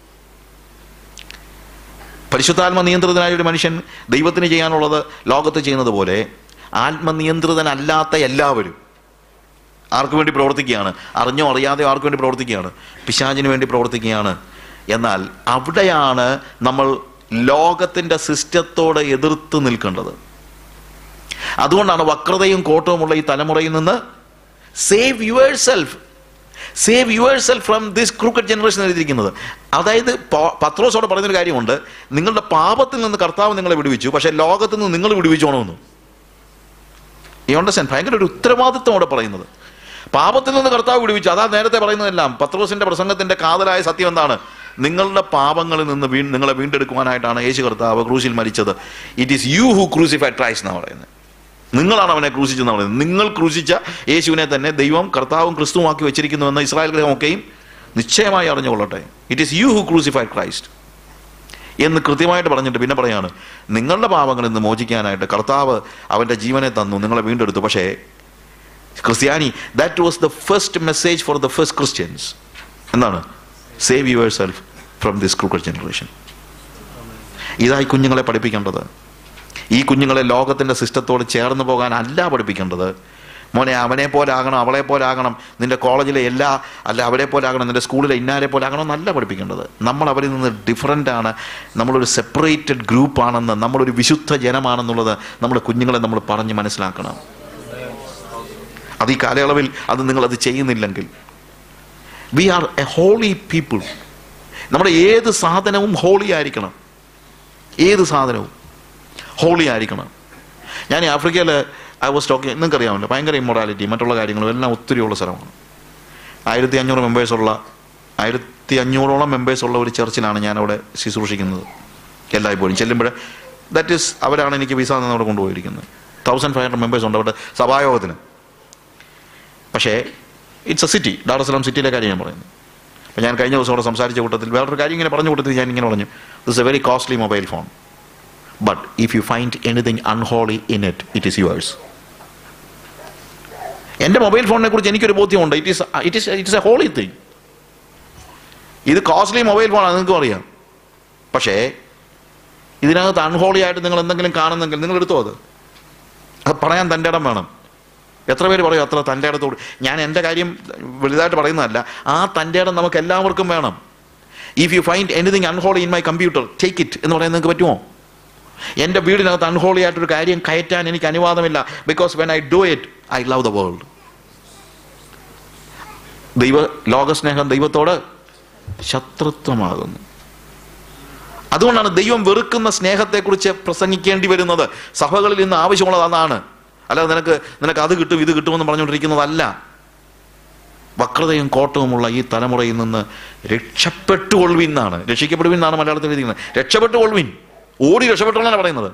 പരിശുദ്ധാത്മ നിയന്ത്രിതനായ ഒരു മനുഷ്യൻ ദൈവത്തിന് ചെയ്യാനുള്ളത് ലോകത്ത് ചെയ്യുന്നത് പോലെ ആത്മനിയന്ത്രിതനല്ലാത്ത എല്ലാവരും ആർക്കു വേണ്ടി പ്രവർത്തിക്കുകയാണ് അറിഞ്ഞോ അറിയാതെയോ ആർക്കു വേണ്ടി പ്രവർത്തിക്കുകയാണ് പിശാചിന് വേണ്ടി പ്രവർത്തിക്കുകയാണ് എന്നാൽ അവിടെയാണ് നമ്മൾ ലോകത്തിന്റെ സിസ്റ്റത്തോട് എതിർത്ത് നിൽക്കേണ്ടത് അതുകൊണ്ടാണ് വക്രതയും കോട്ടവുമുള്ള ഈ തലമുറയിൽ നിന്ന് save yourself save yourself from this crooked generation എഴുതിയിരിക്കുന്നത് അതായത് പത്രോസോട് പറയുന്നൊരു കാര്യമുണ്ട് നിങ്ങളുടെ പാപത്തിൽ നിന്ന് കർത്താവ് നിങ്ങളെ വിടുവിച്ചു പക്ഷേ ലോകത്തിൽ നിന്ന് നിങ്ങൾ വിടുവിച്ചോണമെന്ന് ഈ അണ്ടർസ്റ്റാൻഡ് ഭയങ്കര ഒരു ഉത്തരവാദിത്വം അവിടെ പറയുന്നത് പാപത്തിൽ നിന്ന് കർത്താവ് വിടുവിച്ചു അതാ നേരത്തെ പറയുന്നതെല്ലാം പത്രോസിന്റെ പ്രസംഗത്തിന്റെ കാതലായ സത്യം എന്താണ് നിങ്ങളുടെ പാപങ്ങളിൽ നിന്ന് വീ നിങ്ങളെ വീണ്ടെടുക്കുവാനായിട്ടാണ് യേശു കർത്താവ് ക്രൂശിൽ മരിച്ചത് it is you who crucify Christ എന്നാണ് പറയുന്നത് നിങ്ങളാണ് അവനെ ക്രൂശിച്ചെന്ന് പറയുന്നത് നിങ്ങൾ ക്രൂശിച്ച യേശുവിനെ തന്നെ ദൈവം കർത്താവും ക്രിസ്തുവാക്കി വെച്ചിരിക്കുന്നുവെന്ന് ഇസ്രായേൽ ഗ്രഹമൊക്കെയും നിശ്ചയമായി അറിഞ്ഞുകൊള്ളട്ടെ it is you who crucified Christ എന്ന് കൃത്യമായിട്ട് പറഞ്ഞിട്ട് പിന്നെ പറയാണ് നിങ്ങളുടെ പാപങ്ങളിൽ നിന്ന് മോചിക്കാനായിട്ട് കർത്താവ് അവൻ്റെ ജീവനെ തന്നു നിങ്ങളെ വീണ്ടെടുത്തു പക്ഷേ ക്രിസ്ത്യാനി that was the first message for the first Christians എന്താണ് save yourself from this crooked generation ഇതായി കുഞ്ഞുങ്ങളെ പഠിപ്പിക്കേണ്ടത് ഈ കുഞ്ഞുങ്ങളെ ലോകത്തിൻ്റെ സിസ്റ്റത്തോട് ചേർന്ന് പോകാൻ അല്ല പഠിപ്പിക്കേണ്ടത് മോനെ അവനെ പോലെ ആകണം അവളെ പോലെ ആകണം നിന്റെ കോളേജിലെ എല്ലാ അല്ല അവരെ പോലെ ആകണം നിന്റെ സ്കൂളിലെ ഇന്നാരെ പോലെ ആകണം എന്നല്ല പഠിപ്പിക്കേണ്ടത് നമ്മൾ അവരിൽ നിന്ന് ഡിഫറൻ്റ് ആണ് നമ്മളൊരു സെപ്പറേറ്റഡ് ഗ്രൂപ്പാണെന്ന് നമ്മളൊരു വിശുദ്ധ ജനമാണെന്നുള്ളത് നമ്മുടെ കുഞ്ഞുങ്ങളെ നമ്മൾ പറഞ്ഞ് മനസ്സിലാക്കണം അത് ഈ കാലയളവിൽ അത് നിങ്ങളത് ചെയ്യുന്നില്ലെങ്കിൽ we are a holy people നമ്മുടെ ഏത് സാധനവും ഹോളി ആയിരിക്കണം ഏത് സാധനവും ഹോളി ആയിരിക്കണം ഞാൻ ഈ ആഫ്രിക്കയിൽ ഐ വാസ് ടോക്കിംഗ് നിങ്ങൾക്ക് അറിയാമല്ലോ ഭയങ്കര ഇമ്മൊറാലിറ്റി മറ്റുള്ള കാര്യങ്ങളും എല്ലാം ഒത്തിരി ഉള്ള സ്ഥലമാണ് ആയിരത്തി അഞ്ഞൂറ് മെമ്പേഴ്സുള്ള ആയിരത്തി അഞ്ഞൂറോളം മെമ്പേഴ്സുള്ള ഒരു ചർച്ചിലാണ് ഞാൻ അവിടെ ശുശ്രൂഷിക്കുന്നത് എല്ലായ്പ്പോഴും ചെല്ലുമ്പോൾ ദാറ്റ് ഈസ് അവരാണ് എനിക്ക് വിസ നിന്ന് അവിടെ കൊണ്ടുപോയിരിക്കുന്നത് തൗസൻഡ് ഫൈവ് ഹൺഡ്രഡ് മെമ്പേഴ്സ് ഉണ്ട് അവിടെ സഭായോഗത്തിന് പക്ഷേ ഇറ്റ്സ് എ സിറ്റി ഡാറസ്ലാം സിറ്റിയിലെ കാര്യം ഞാൻ പറയുന്നത് അപ്പോൾ ഞാൻ കഴിഞ്ഞ ദിവസം അവിടെ സംസാരിച്ച കൂട്ടത്തിൽ വേറൊരു കാര്യം ഇങ്ങനെ പറഞ്ഞു കൂട്ടത്തിൽ ഞാൻ ഇങ്ങനെ പറഞ്ഞു this a very costly mobile phone but if you find anything unholy in it it is yours എൻ്റെ മൊബൈൽ ഫോണിനെ കുറിച്ച് എനിക്കൊരു ബോധ്യമുണ്ട് it is it is it's a holy thing ഇത് കോസ്റ്റ്ലി മൊബൈൽ ഫോണാണ് നിങ്ങൾക്കും അറിയാം പക്ഷേ ഇതിനകത്ത് അൺഹോളി ആയിട്ട് നിങ്ങൾ എന്തെങ്കിലും കാണുന്നെങ്കിൽ നിങ്ങൾ എടുത്തോ അത് അത് പറയാൻ തൻ്റെ ഇടം വേണം എത്ര പേര് പറയും അത്ര തൻ്റെ ഇടത്തോട് ഞാൻ എൻ്റെ കാര്യം വലുതായിട്ട് പറയുന്നതല്ല ആ തൻ്റെ ഇടം നമുക്ക് എല്ലാവർക്കും വേണം if you find anything unholy in my computer take it എന്ന് പറയാൻ നിങ്ങൾക്ക് പറ്റുമോ എൻ്റെ വീടിനകത്ത് അൺഹോളി ആയിട്ടൊരു കാര്യം കയറ്റാൻ എനിക്ക് അനുവാദമില്ല because when I do it I love the world ദൈവ ലോകസ്നേഹം ദൈവത്തോട് ശത്രുത്വമാകുന്നു അതുകൊണ്ടാണ് ദൈവം വെറുക്കുന്ന സ്നേഹത്തെക്കുറിച്ച് പ്രസംഗിക്കേണ്ടി വരുന്നത് സഭകളിൽ ഇന്ന് ആവശ്യമുള്ളത് അതാണ് അല്ലാതെ നിനക്ക് നിനക്ക് അത് കിട്ടും ഇത് കിട്ടുമെന്ന് പറഞ്ഞുകൊണ്ടിരിക്കുന്നതല്ല വക്രതയും കോട്ടവുമുള്ള ഈ തലമുറയിൽ നിന്ന് രക്ഷപ്പെട്ടുകൊള്ളുവിൻ എന്നാണ് രക്ഷിക്കപ്പെടുവിൻ എന്നാണ് മലയാളത്തിൽ എഴുതിക്കുന്നത് രക്ഷപ്പെട്ടുകൊള്ളുവിൻ ഓടി രക്ഷപ്പെട്ടോളാണ് പറയുന്നത്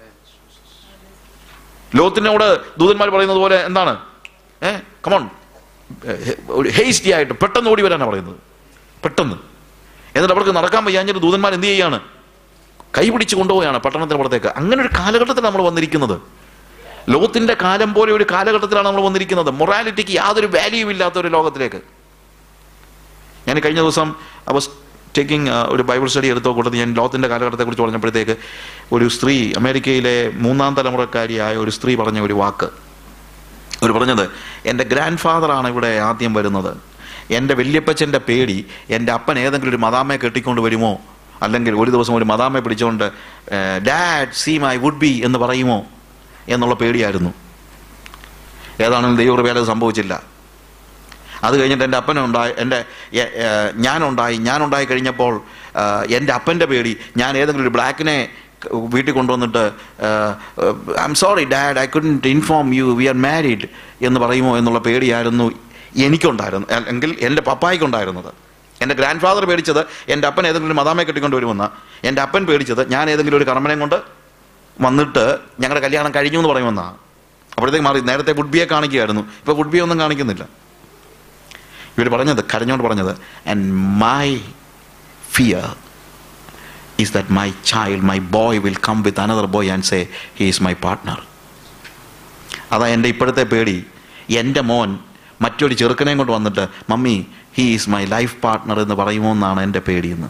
ലോകത്തിനോട് ദൂതന്മാർ പറയുന്നത് പോലെ എന്താണ് ഏ കമോൺ ഹേസ്റ്റി ആയിട്ട് പെട്ടെന്ന് ഓടി വരാനാണ് പറയുന്നത് പെട്ടെന്ന് എന്നിട്ട് അവർക്ക് നടക്കാൻ വയ്യാഞ്ഞിട്ട് ദൂതന്മാർ എന്ത് ചെയ്യാണ് കൈ പിടിച്ച് കൊണ്ടുപോവുകയാണ് പട്ടണത്തിന് പുറത്തേക്ക് അങ്ങനെ ഒരു കാലഘട്ടത്തിൽ നമ്മൾ വന്നിരിക്കുന്നത് ലോകത്തിന്റെ കാലം പോലെ ഒരു കാലഘട്ടത്തിലാണ് നമ്മൾ വന്നിരിക്കുന്നത് മൊറാലിറ്റിക്ക് യാതൊരു വാല്യൂ ഇല്ലാത്ത ഒരു ലോകത്തിലേക്ക് ഞാൻ കഴിഞ്ഞ ദിവസം ഐ വാസ് ടേക്കിംഗ് ഒരു ബൈബിൾ സ്റ്റഡി എടുത്തോ കൂട്ടത്തിൽ ഞാൻ ലോകത്തിന്റെ കാലഘട്ടത്തെക്കുറിച്ച് പറഞ്ഞപ്പോഴത്തേക്ക് ഒരു സ്ത്രീ അമേരിക്കയിലെ മൂന്നാം തലമുറക്കാരിയായ ഒരു സ്ത്രീ പറഞ്ഞ ഒരു വാക്ക് അവർ പറഞ്ഞത് എൻ്റെ ഗ്രാൻഡ് ഫാദറാണ് ഇവിടെ ആദ്യം വരുന്നത് എൻ്റെ വല്യപ്പച്ചൻ്റെ പേടി എൻ്റെ അപ്പൻ ഏതെങ്കിലും ഒരു മദാമയെ കെട്ടിക്കൊണ്ട് വരുമോ അല്ലെങ്കിൽ ഒരു ദിവസം ഒരു മദാമയെ പിടിച്ചുകൊണ്ട് dad see my would be എന്ന് പറയുമോ എന്നുള്ള പേടിയായിരുന്നു ഏതാണെങ്കിലും ദൈവകൃപയാൽ അത് സംഭവിച്ചില്ല അത് കഴിഞ്ഞിട്ട് എൻ്റെ അപ്പനുണ്ടായി എൻ്റെ എ- ഏ, ഞാനുണ്ടായി ഞാനുണ്ടായി കഴിഞ്ഞപ്പോൾ ആ, എൻ്റെ അപ്പൻ്റെ പേടി ഞാൻ ഏതെങ്കിലും ഒരു ബ്ലാക്കിനെ വീട്ടിൽ കൊണ്ടുവന്നിട്ട് I'm sorry dad I couldn't inform you we are married എന്ന് പറയുമോ എന്നുള്ള പേടിയായിരുന്നു എനിക്കുണ്ടായിരുന്നു അല്ലെങ്കിൽ എൻ്റെ പപ്പായ്ക്കുണ്ടായിരുന്നത് എൻ്റെ ഗ്രാൻഡ് ഫാദർ പേടിച്ചത് എൻ്റെ അപ്പൻ ഏതെങ്കിലും ഒരു മദാമയെ കെട്ടിക്കൊണ്ട് വരുമെന്ന് എൻ്റെ അപ്പൻ പേടിച്ചത് ഞാൻ ഏതെങ്കിലും ഒരു കർമ്മനം കൊണ്ട് വന്നിട്ട് ഞങ്ങളുടെ കല്യാണം കഴിഞ്ഞു എന്ന് പറയുമെന്നാണ് അപ്പോഴത്തേക്ക് മാറി നേരത്തെ വുഡ്ബിയെ കാണിക്കുകയായിരുന്നു ഇപ്പോൾ വുഡ്ബിയെ ഒന്നും കാണിക്കുന്നില്ല ഇവർ പറഞ്ഞത് കരഞ്ഞോണ്ട് പറഞ്ഞത് and my fear is that my child my boy will come with another boy and say he is my partner അതാ എൻ്റെ ഇപ്പോഴത്തെ പേടി എൻ്റെ മോൻ മറ്റൊരു ചെറുക്കനെയും കൊണ്ട് വന്നിട്ട് mummy he is my life partner എന്ന് പറയുമോ എന്നാണ് എൻ്റെ പേടിയെന്ന്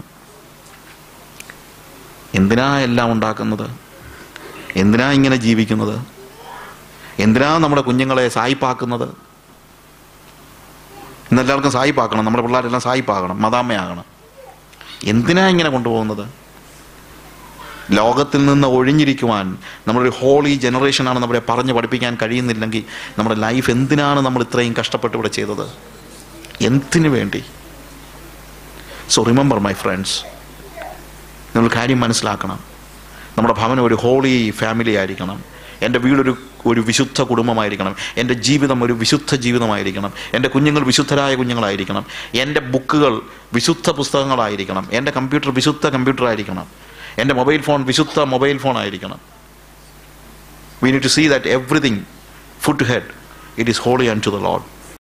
എന്തിനാ എല്ലാം ഉണ്ടാക്കുന്നത് എന്തിനാ ഇങ്ങനെ ജീവിക്കുന്നത് എന്തിനാ നമ്മുടെ കുഞ്ഞുങ്ങളെ സായിപ്പാക്കുന്നത് ഇന്നെല്ലാവർക്കും സായിപ്പാക്കണം നമ്മുടെ പിള്ളേരെല്ലാം സായിപ്പാകണം മതാമ്മയാകണം എന്തിനാ ഇങ്ങനെ കൊണ്ടുപോകുന്നത് ലോകത്തിൽ നിന്ന് ഒഴിഞ്ഞിരിക്കുവാൻ നമ്മളൊരു ഹോളി ജനറേഷനാണ് നമ്മളെ പറഞ്ഞ് പഠിപ്പിക്കാൻ കഴിയുന്നില്ലെങ്കിൽ നമ്മുടെ ലൈഫ് എന്തിനാണ് നമ്മൾ ഇത്രയും കഷ്ടപ്പെട്ട് ഇവിടെ ചെയ്തത് എന്തിനു വേണ്ടി സോ റിമെമ്പർ മൈ ഫ്രണ്ട്സ് നിങ്ങൾ കാര്യം മനസ്സിലാക്കണം നമ്മുടെ ഭവനം ഒരു ഹോളി ഫാമിലി ആയിരിക്കണം എൻ്റെ വീടൊരു ഒരു വിശുദ്ധ കുടുംബമായിരിക്കണം എൻ്റെ ജീവിതം ഒരു വിശുദ്ധ ജീവിതമായിരിക്കണം എൻ്റെ കുഞ്ഞുങ്ങൾ വിശുദ്ധരായ കുഞ്ഞുങ്ങളായിരിക്കണം എൻ്റെ ബുക്കുകൾ വിശുദ്ധ പുസ്തകങ്ങളായിരിക്കണം എൻ്റെ കമ്പ്യൂട്ടർ വിശുദ്ധ കമ്പ്യൂട്ടർ ആയിരിക്കണം എൻ്റെ മൊബൈൽ ഫോൺ വിശുദ്ധ മൊബൈൽ ഫോൺ ആയിരിക്കണം we need to see that everything food head it is holy and to the load